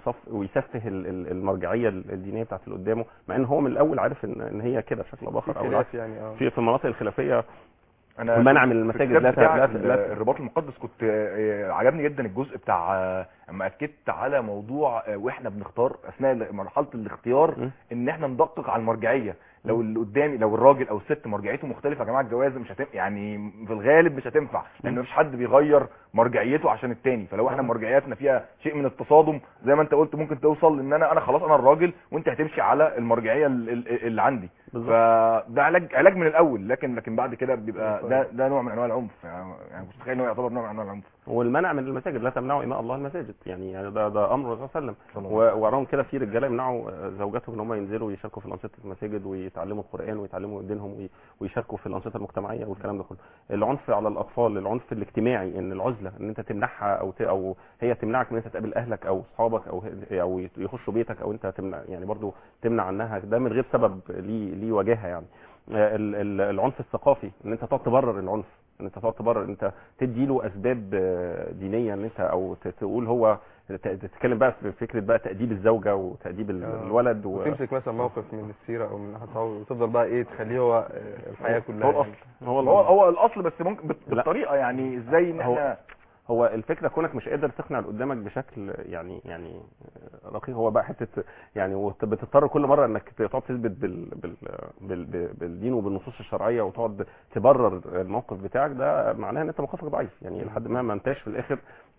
ويسفه ال- ال- المرجعيه الدينيه بتاعت اللي قدامه مع ان هو من الاول عارف ان ان هي كده بشكل او باخر في او خلاف العكس يعني اه في في المناطق الخلافيه انا المنع من في المساجد الكتاب لا بتاع لا ال- لا الرباط المقدس كنت آه، عجبني جدا الجزء بتاع آه، اما اكدت على موضوع آه، واحنا بنختار اثناء مرحله الاختيار ان احنا ندقق على المرجعيه لو اللي قدامي لو الراجل او الست مرجعيته مختلفه يا جماعه الجواز مش هتنفع يعني في الغالب مش هتنفع لان مفيش حد بيغير مرجعيته عشان التاني فلو احنا مرجعياتنا فيها شيء من التصادم زي ما انت قلت ممكن توصل ان انا انا خلاص انا الراجل وانت هتمشي على المرجعيه ال- ال- اللي عندي فده علاج علاج من الاول لكن لكن بعد كده بيبقى ده ده نوع من انواع العنف يعني مش متخيل ان هو يعتبر نوع من انواع العنف والمنع من المساجد لا تمنعوا اماء الله المساجد يعني يعني ده ده امر الرسول صلى الله عليه وسلم و- وراهم كده في رجاله يمنعوا آه، زوجاتهم ان هم ينزلوا ويشاركوا في الانشطه المساجد ويتعلموا القران ويتعلموا دينهم وي- ويشاركوا في الانشطه المجتمعيه والكلام ده كله العنف على الاطفال العنف الاجتماعي ان العزله ان انت تمنعها او ت... او هي تمنعك من ان انت تقابل اهلك او اصحابك او ه- او يخشوا بيتك او انت تمنع يعني برضو تمنع عنها ده من غير سبب ليه ليه وجاهه يعني آه، ال- ال- العنف الثقافي ان انت تقعد تبرر العنف ان انت تقعد تبرر انت تدي له اسباب آه، دينيه ان انت او ت- تقول هو ت- تتكلم بقى في فكره بقى تاديب الزوجه وتاديب ال- آه. الولد و... وتمسك مثلا موقف من السيره او من احد صحابه وتفضل بقى ايه تخليه هو آه، الحياه كلها هو يعني. الاصل هو هو, هو الاصل بس ممكن بت- لا. بالطريقه يعني ازاي ان هو- احنا هو الفكره كونك مش قادر تقنع اللي قدامك بشكل يعني يعني رقيق هو بقى حته يعني وت- بتضطر كل مره انك تقعد تثبت بال بال بال بال- بالدين وبالنصوص الشرعيه وتقعد تبرر الموقف بتاعك ده معناه ان انت موقفك ضعيف يعني لحد ما ما انتش في الاخر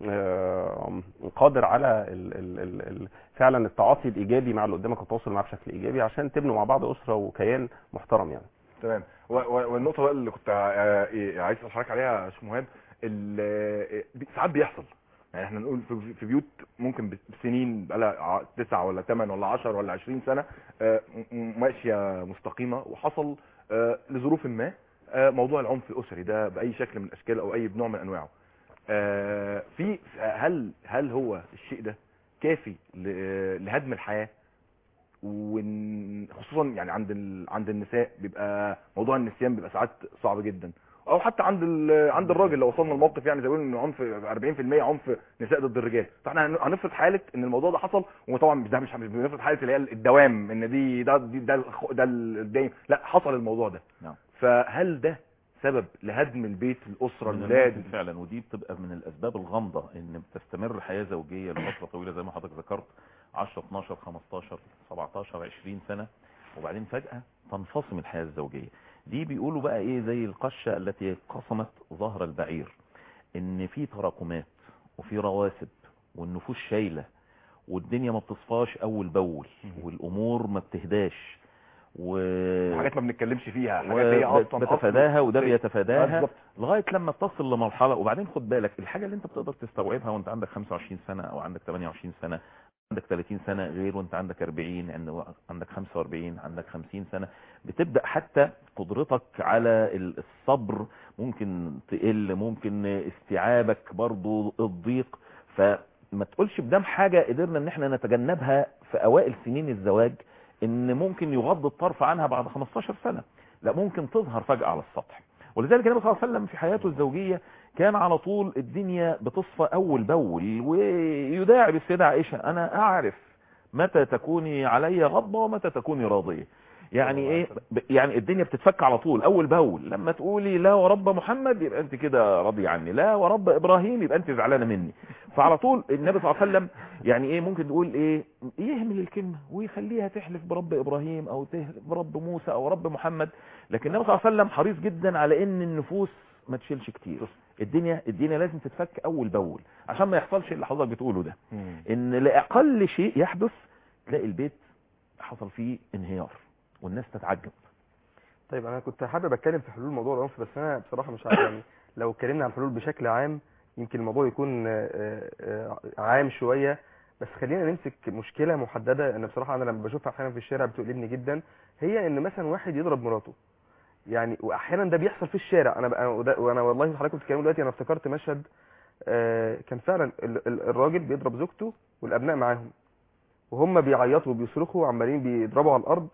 آه، قادر على ال ال ال ال فعلا التعاطي الايجابي مع اللي قدامك والتواصل معاه بشكل ايجابي عشان تبنوا مع بعض اسره وكيان محترم يعني تمام و- و- والنقطه بقى اللي كنت آه، إيه، عايز اشارك عليها يا شيخ مهاب ال- آه، بي- ساعات بيحصل يعني احنا نقول في- في بيوت ممكن بسنين بقى لها تسعة ولا ثمان ولا 10 ولا 20 سنه آه، م- م- ماشيه مستقيمه وحصل آه، لظروف ما آه، موضوع العنف الاسري ده باي شكل من الاشكال او اي نوع من انواعه آه، في هل هل هو الشيء ده كافي ل- لهدم الحياه وخصوصا يعني عند ال... عند النساء بيبقى موضوع النسيان بيبقى ساعات صعب جدا او حتى عند ال... عند الراجل لو وصلنا الموقف يعني زي ما بيقولوا ان عنف 40% عنف نساء ضد الرجال فاحنا هن- هنفرض حاله ان الموضوع ده حصل وطبعا مش ده مش مش بنفرض حاله اللي هي الدوام ان دي ده دي ده الخ- ده الدايم لا حصل الموضوع ده نعم فهل ده سبب لهدم البيت الاسره من الولاد الممكن فعلا ودي بتبقى من الاسباب الغامضه ان بتستمر حياه زوجيه لفتره طويله زي ما حضرتك ذكرت 10 12 15 17 20 سنه وبعدين فجاه تنفصم الحياه الزوجيه دي بيقولوا بقى ايه زي القشه التي قصمت ظهر البعير ان في تراكمات وفي رواسب والنفوس شايله والدنيا ما بتصفاش اول باول والامور ما بتهداش و حاجات ما بنتكلمش فيها حاجات هي اصلا أصل- بتفاداها وده آه، بيتفاداها بالظبط. لغايه لما تصل لمرحله وبعدين خد بالك الحاجه اللي انت بتقدر تستوعبها وانت عندك 25 سنه او عندك 28 سنه عندك 30 سنه غير وانت عندك 40 عند- عندك 45 عندك 50 سنه بتبدا حتى قدرتك على ال- الصبر ممكن تقل ممكن استيعابك برضو الضيق فما تقولش بدام حاجه قدرنا ان احنا نتجنبها في اوائل سنين الزواج ان ممكن يغض الطرف عنها بعد 15 سنه لا ممكن تظهر فجاه على السطح ولذلك النبي صلى الله عليه وسلم في حياته الزوجيه كان على طول الدنيا بتصفى اول باول ويداعب السيده عائشه انا اعرف متى تكوني علي غضبه ومتى تكوني راضيه يعني ايه ب- يعني الدنيا بتتفك على طول اول باول لما تقولي لا ورب محمد يبقى انت كده راضيه عني لا ورب ابراهيم يبقى انت زعلانه مني فعلى طول النبي صلى الله عليه وسلم يعني ايه ممكن تقول ايه يهمل الكلمه ويخليها تحلف برب ابراهيم او تحلف برب موسى او رب محمد لكن النبي صلى الله عليه وسلم حريص جدا على ان النفوس ما تشيلش كتير الدنيا الدنيا لازم تتفك اول باول عشان ما يحصلش اللي حضرتك بتقوله ده ان لاقل شيء يحدث تلاقي البيت حصل فيه انهيار والناس تتعجب طيب انا كنت حابب اتكلم في حلول موضوع العنف بس انا بصراحه مش عارف يعني لو اتكلمنا عن الحلول بشكل عام يمكن الموضوع يكون آه، آه، عام شويه بس خلينا نمسك مشكله محدده انا بصراحه انا لما بشوفها احيانا في الشارع بتقلبني جدا هي ان مثلا واحد يضرب مراته يعني واحيانا ده بيحصل في الشارع انا بقى وده- وانا والله حضرتك بتتكلموا دلوقتي انا افتكرت مشهد آه، كان فعلا ال- ال- الراجل بيضرب زوجته والابناء معاهم وهم بيعيطوا وبيصرخوا وعمالين بيضربوا على الارض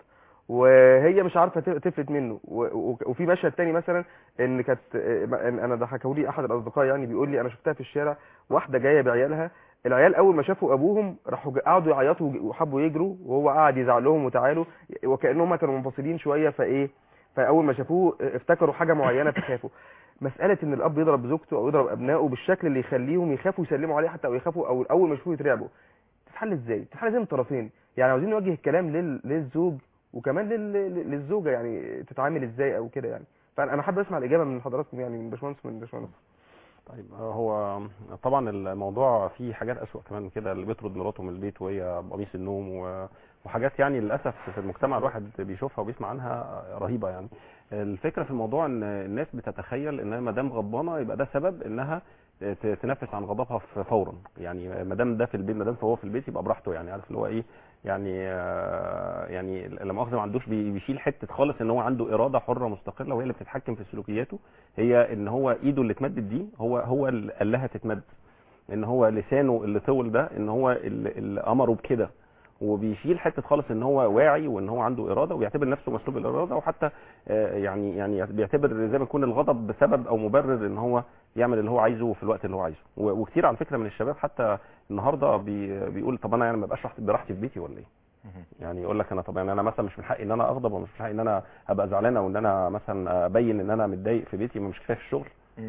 وهي مش عارفه ت- تفلت منه و- و- وفي مشهد تاني مثلا ان كانت إن انا ده حكوا لي احد الاصدقاء يعني بيقول لي انا شفتها في الشارع واحده جايه بعيالها العيال اول ما شافوا ابوهم راحوا جا- قعدوا يعيطوا وج- وحبوا يجروا وهو قعد يزعل لهم وتعالوا وكانهم كانوا منفصلين شويه فايه فاول ما شافوه افتكروا حاجه معينه فخافوا مساله ان الاب يضرب زوجته او يضرب ابنائه بالشكل اللي يخليهم يخافوا يسلموا عليه حتى او يخافوا او اول ما يشوفوه يترعبوا تتحل ازاي تتحل ازاي من الطرفين يعني عاوزين نوجه الكلام لل... للزوج وكمان لل... لل- للزوجه يعني تتعامل ازاي او كده يعني فانا انا حابب اسمع الاجابه من حضراتكم يعني من باشمهندس من باشمهندس طيب آه، هو طبعا الموضوع فيه حاجات أسوأ كمان من كده اللي بيطرد مراته من البيت وهي بقميص النوم و- وحاجات يعني للأسف في المجتمع الواحد بيشوفها وبيسمع عنها رهيبة يعني الفكرة في الموضوع ان الناس بتتخيل ان ما دام غضبانة يبقى ده سبب انها ت- تنفس عن غضبها ف- فورا يعني ما دام ده في البيت ما دام هو في البيت يبقى براحته يعني عارف اللي هو ايه يعني آه، يعني لا مؤاخذه ما عندوش بي- بيشيل حته خالص ان هو عنده اراده حره مستقله وهي اللي بتتحكم في سلوكياته هي ان هو ايده اللي اتمدت دي هو هو اللي قال لها تتمد ان هو لسانه اللي طول ده ان هو اللي اللي امره بكده وبيشيل حته خالص ان هو واعي وان هو عنده اراده وبيعتبر نفسه مسلوب الاراده وحتى آه، يعني يعني بيعتبر زي ما يكون الغضب بسبب او مبرر ان هو يعمل اللي هو عايزه في الوقت اللي هو عايزه و- وكتير على فكره من الشباب حتى النهارده بي بيقول طب انا يعني ما بقاش راحتي براحتي في بيتي ولا ايه يعني يقول لك انا طب يعني انا مثلا مش من حقي ان انا اغضب ومش من حقي ان انا ابقى زعلان او ان انا مثلا ابين ان انا متضايق في بيتي ما مش كفايه في الشغل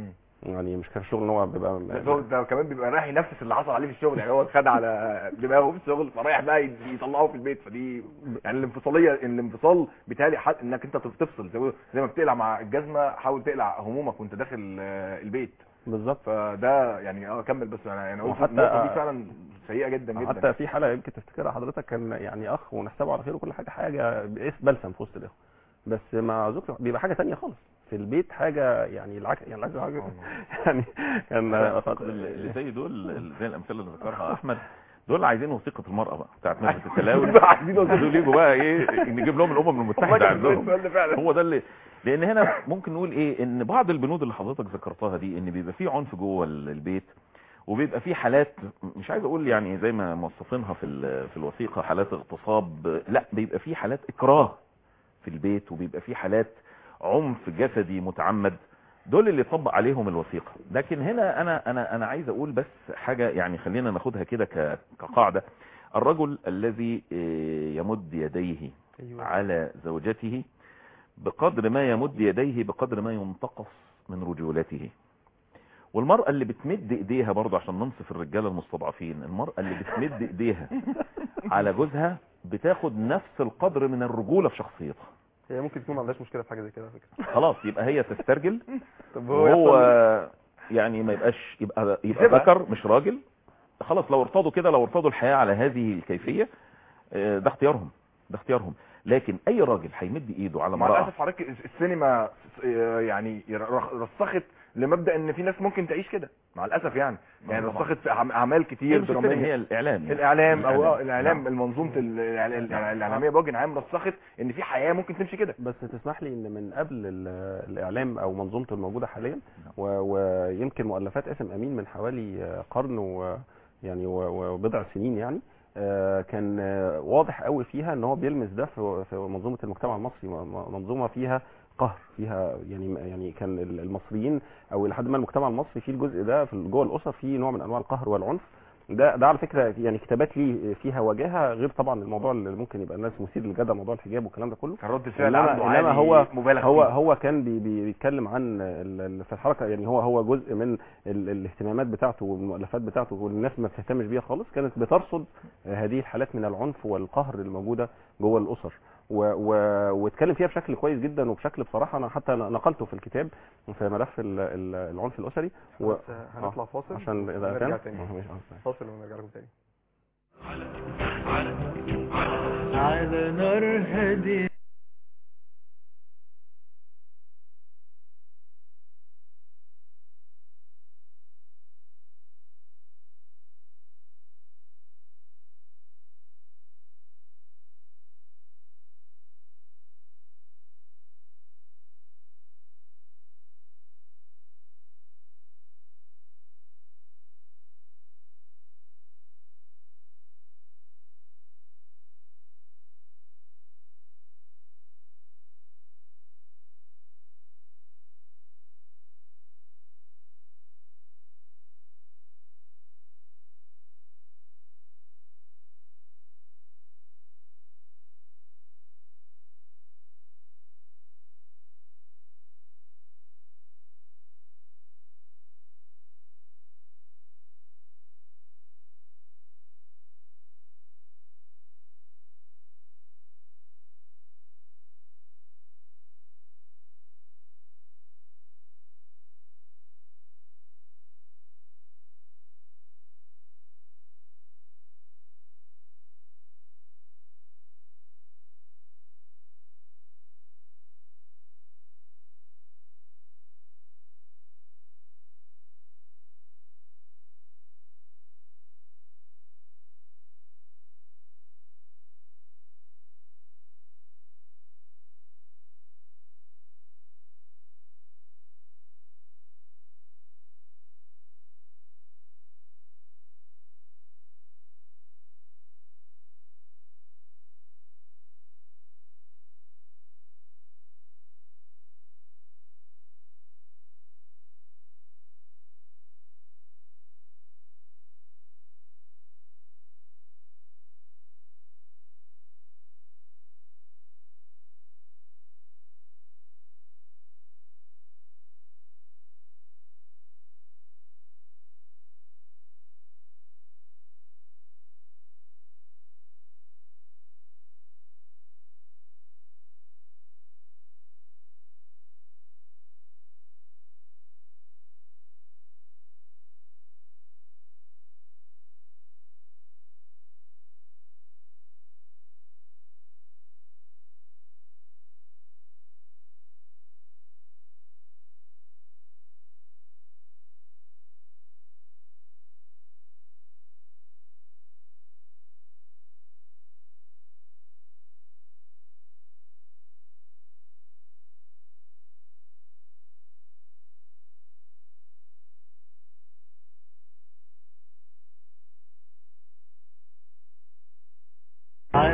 يعني مش كفايه في الشغل ان هو بيبقى بس هو ده كمان بيبقى رايح ينفس اللي حصل عليه في الشغل يعني هو اتخد على دماغه في الشغل فرايح بقى ي- يطلعه في البيت فدي يعني الانفصاليه الانفصال بيتهيألي حق انك انت تفصل زي زي ما بتقلع مع الجزمه حاول تقلع همومك وانت داخل آه، البيت بالظبط فده يعني اه كمل بس انا يعني قلت وحتى- النقطه دي فعلا سيئه جدا جدا حتى في حلقه يمكن تفتكرها حضرتك كان يعني اخ ونحسبه على خير وكل حاجه حاجه باسم بلسم في وسط الاخوه بس مع زوجته بيبقى حاجه تانية خالص في البيت حاجه يعني العكس يعني العكس حاجه يعني كان اعتقد اللي زي دول اللي زي الامثله اللي ذكرها احمد دول عايزين وثيقه المراه بقى بتاعت مجلس التلاوي عايزين وثيقة. دول يجوا بقى ايه نجيب لهم الامم المتحده والله عندهم السؤال ده فعلا. هو ده اللي لان هنا ممكن نقول ايه ان بعض البنود اللي حضرتك ذكرتها دي ان بيبقى في عنف جوه ال- البيت وبيبقى في حالات مش عايز اقول يعني زي ما موصفينها في ال- في الوثيقه حالات اغتصاب لا بيبقى في حالات اكراه في البيت وبيبقى في حالات عنف جسدي متعمد دول اللي يطبق عليهم الوثيقه لكن هنا انا انا انا عايز اقول بس حاجه يعني خلينا ناخدها كده ك- كقاعده الرجل الذي إيه، يمد يديه أيوة. على زوجته بقدر ما يمد يديه بقدر ما ينتقص من رجولته والمرأة اللي بتمد ايديها برضه عشان ننصف الرجالة المستضعفين المرأة اللي بتمد ايديها على جوزها بتاخد نفس القدر من الرجولة في شخصيتها هي ممكن تكون ما عندهاش مشكله في حاجه زي كده على فكره خلاص يبقى هي تسترجل طب هو وهو يحصل- يعني ما يبقاش يبقى يبقى يسيبها. ذكر مش راجل خلاص لو ارتضوا كده لو ارتضوا الحياة على هذه الكيفية آه، ده اختيارهم ده اختيارهم لكن اي راجل هيمد ايده على مع امرأة الاسف حضرتك السينما آه، يعني رخ- رسخت لمبدا ان في ناس ممكن تعيش كده مع الاسف يعني يعني طبعا. رسخت في أعم- اعمال هي كتير مش السينما، دراميه هي الاعلام يعني. الاعلام او آه، الإعلام. الاعلام المنظومه ال- الإعلام- الإعلام- الاعلاميه بوجه عام رسخت ان في حياه ممكن تمشي كده بس تسمح لي ان من قبل ال- الاعلام او منظومته الموجوده حاليا و- ويمكن مؤلفات اسم امين من حوالي آه، قرن ويعني و- وبضع سنين يعني آه، كان آه، واضح قوي فيها ان هو بيلمس ده في في منظومه المجتمع المصري م- م- منظومه فيها قهر فيها يعني يعني كان ال- المصريين او لحد ما المجتمع المصري فيه الجزء ده في جوه الاسر فيه نوع من انواع القهر والعنف ده ده على فكره يعني كتابات ليه فيها وجاهه غير طبعا الموضوع اللي ممكن يبقى الناس مثير للجدل موضوع الحجاب والكلام ده كله كان رد الفعل إنما- عنده إنما عالي هو مبالغ هو فيه. هو كان بي بي بيتكلم عن ال- ال- في الحركه يعني هو هو جزء من ال الاهتمامات بتاعته والمؤلفات بتاعته والناس ما بتهتمش بيها خالص كانت بترصد هذه الحالات من العنف والقهر الموجوده جوه الاسر و- و- واتكلم فيها بشكل كويس جدا وبشكل بصراحه انا حتى نقلته في الكتاب في ملف ال- ال- العنف الاسري و... بس هنطلع آه، فاصل عشان اذا ونرجع كان تاني آه، ماشي، آه، فاصل ونرجع لكم تاني على نار هادية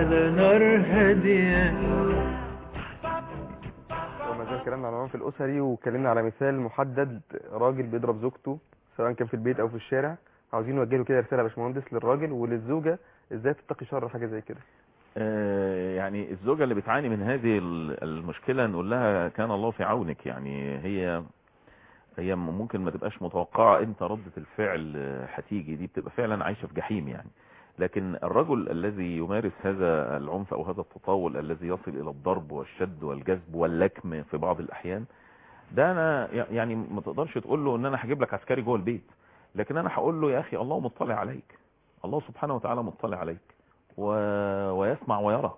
على نار هادية وما زال كلامنا عن العنف الاسري واتكلمنا على مثال محدد راجل بيضرب زوجته سواء كان في البيت او في الشارع عاوزين نوجه له كده رساله يا باشمهندس للراجل وللزوجه ازاي تتقي شر حاجه زي كده آه، يعني الزوجة اللي بتعاني من هذه ال- المشكلة نقول لها كان الله في عونك يعني هي هي ممكن ما تبقاش متوقعة امتى ردة الفعل آه، هتيجي دي بتبقى فعلا عايشة في جحيم يعني لكن الرجل الذي يمارس هذا العنف او هذا التطاول الذي يصل الى الضرب والشد والجذب واللكم في بعض الاحيان ده انا يعني ما تقدرش تقول له ان انا هجيب لك عسكري جوه البيت لكن انا هقول له يا اخي الله مطلع عليك الله سبحانه وتعالى مطلع عليك و... ويسمع ويرى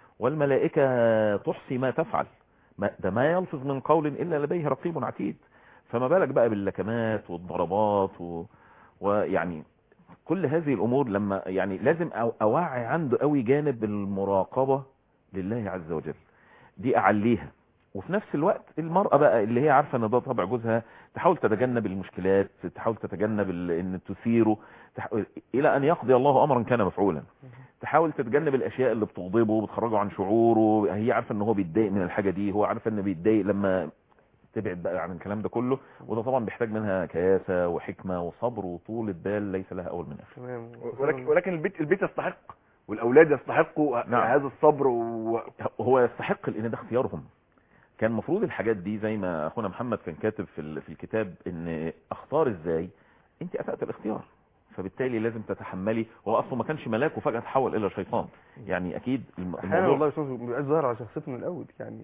والملائكة تحصي ما تفعل ما ده ما يلفظ من قول إلا لديه رقيب عتيد فما بالك بقى باللكمات والضربات و... ويعني كل هذه الأمور لما يعني لازم أو- أوعي عنده قوي جانب المراقبة لله عز وجل دي أعليها وفي نفس الوقت المرأة بقى اللي هي عارفة ان ده طبع جوزها تحاول تتجنب المشكلات تحاول تتجنب ال- ان تثيره تح... الى ان يقضي الله امرا كان مفعولا تحاول تتجنب الاشياء اللي بتغضبه بتخرجه عن شعوره هي عارفه ان هو بيتضايق من الحاجه دي هو عارفه انه بيتضايق لما تبعد بقى عن الكلام ده كله وده طبعا بيحتاج منها كياسه وحكمه وصبر وطولة بال ليس لها اول من اخر تمام ولكن ولكن البيت البيت يستحق والاولاد يستحقوا نعم. هذا الصبر و... هو يستحق لان ده اختيارهم كان المفروض الحاجات دي زي ما اخونا محمد كان كاتب في ال- في الكتاب ان اختار ازاي انت اسأت الاختيار فبالتالي لازم تتحملي هو اصله ما كانش ملاك وفجأة تحول الى شيطان يعني اكيد الم- احيانا والله يا استاذ بيبقى ظاهر على شخصيته من الاول يعني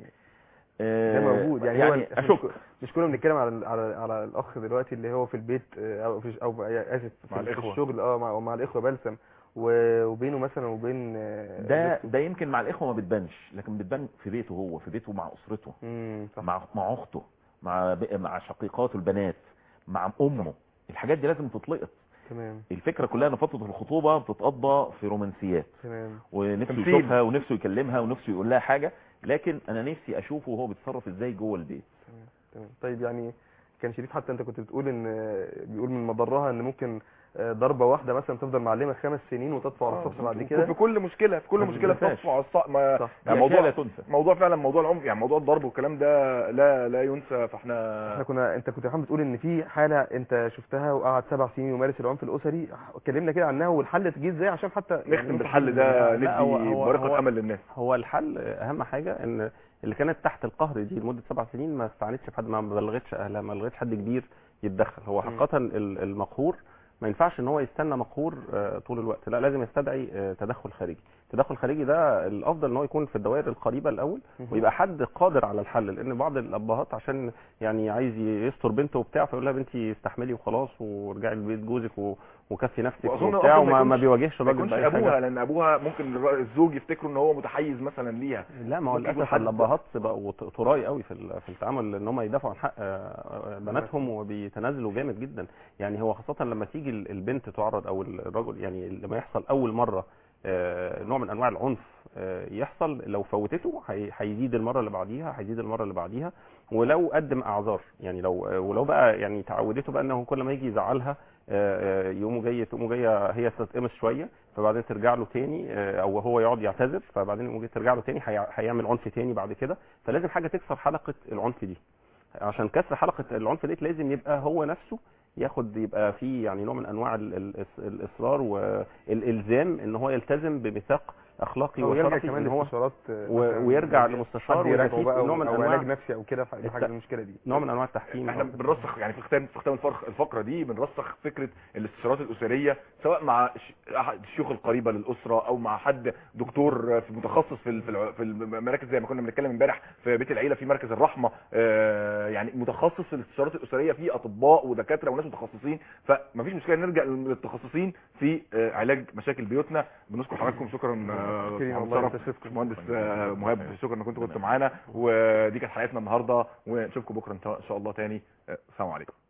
ده موجود يعني, يعني هو إحنا اشك مش- مش كنا بنتكلم على على على الاخ دلوقتي اللي هو في البيت آه، او في او اسف مع في الإخوة. الشغل اه مع, مع الاخوه بلسم و- وبينه مثلا وبين آه، ده زوجته. ده يمكن مع الاخوه ما بتبانش لكن بتبان في بيته هو في بيته مع اسرته مم، صح. مع مع اخته مع ب- مع شقيقاته البنات مع امه الحاجات دي لازم تطلقت تمام الفكره كلها ان فتره الخطوبه بتتقضى في رومانسيات تمام ونفسه تمثيل. يشوفها ونفسه يكلمها ونفسه يقول لها حاجه لكن انا نفسي اشوفه وهو بيتصرف ازاي جوه البيت تمام طيب يعني كان شريف حتى انت كنت بتقول ان آه، بيقول من مضرها ان ممكن آه، ضربه واحده مثلا تفضل معلمه خمس سنين وتطفو على السطح بعد كده في كل مشكله في كل ما مشكله تنساش. بتطفو على الص... ما... صح. يعني دي موضوع أشياء لا تنسى موضوع فعلا موضوع العنف يعني موضوع الضرب والكلام ده لا لا ينسى فاحنا احنا كنا انت كنت يا محمد بتقول ان في حاله انت شفتها وقعد سبع سنين يمارس العنف الاسري اتكلمنا كده عنها والحل تجي ازاي عشان حتى نختم بالحل ده لا، هو- ندي هو- برقه هو- امل للناس هو الحل اهم حاجه ان اللي كانت تحت القهر دي لمده سبع سنين ما استعنتش بحد ما بلغتش اهلها ما لغتش حد كبير يتدخل هو مم. حقيقه ال- المقهور ما ينفعش ان هو يستنى مقهور آه، طول الوقت لا لازم يستدعي آه، تدخل خارجي التدخل الخارجي ده الافضل ان هو يكون في الدوائر القريبه الاول مهم. ويبقى حد قادر على الحل لان بعض الابهات عشان يعني عايز يستر بنته وبتاع فيقول لها بنتي استحملي وخلاص وارجعي لبيت جوزك و- وكفي نفسك وأظن وبتاع أصلاً ما وما ما يكونش- بيواجهش ما الراجل يكونش بأي حاجة. ابوها لان ابوها ممكن الر- الزوج يفتكروا ان هو متحيز مثلا ليها لا ما هو ممكن يكون للاسف حد- الابهات بقوا ط- طراي قوي في ال- في التعامل ان هم يدافعوا عن حق آه، بناتهم وبيتنازلوا جامد جدا يعني هو خاصه لما تيجي ال- البنت تعرض او الرجل يعني لما يحصل اول مره آه، نوع من انواع العنف آه، يحصل لو فوتته هي- هيزيد المره اللي بعديها هيزيد المره اللي بعديها ولو قدم اعذار يعني لو آه، ولو بقى يعني تعودته بقى انه كل ما يجي يزعلها آه، آه، يقوموا جايه تقوموا جايه هي تتقمص شويه فبعدين ترجع له تاني آه، او هو يقعد يعتذر فبعدين يقوم جاي ترجع له تاني هي- هيعمل عنف تاني بعد كده فلازم حاجه تكسر حلقه العنف دي عشان كسر حلقه العنف ديت لازم يبقى هو نفسه ياخد يبقى في يعني نوع من انواع ال- ال- الاصرار والالزام ان هو يلتزم بميثاق اخلاقي او يرجع وشرفي كمان ان هو لاستشارات آه، و- مثلاً ويرجع حد لمستشار يراجعه ويبقى بقى فيه او نوع من أو انواع علاج نفسي او كده لحاجه الت- المشكله دي نوع من انواع التحكيم احنا بنرسخ يعني في ختام في ختام الفرق الفقره دي بنرسخ فكره الاستشارات الاسريه سواء مع ش- احد الشيوخ القريبه للاسره او مع حد دكتور في متخصص في ال- في الع- في المراكز زي ما كنا بنتكلم امبارح في بيت العيله في مركز الرحمه آه، يعني متخصص في الاستشارات الاسريه في اطباء ودكاتره وناس متخصصين فمفيش مشكله نرجع للتخصصين في آه، علاج مشاكل بيوتنا بنشكر حضراتكم شكرا آه، شكراً والله مشرف لتشريفكم. مهندس آه، مهاب شكرا انكم كنتوا كنتوا معانا ودي كانت حلقتنا النهارده ونشوفكم بكره ان شاء الله تاني آه، السلام عليكم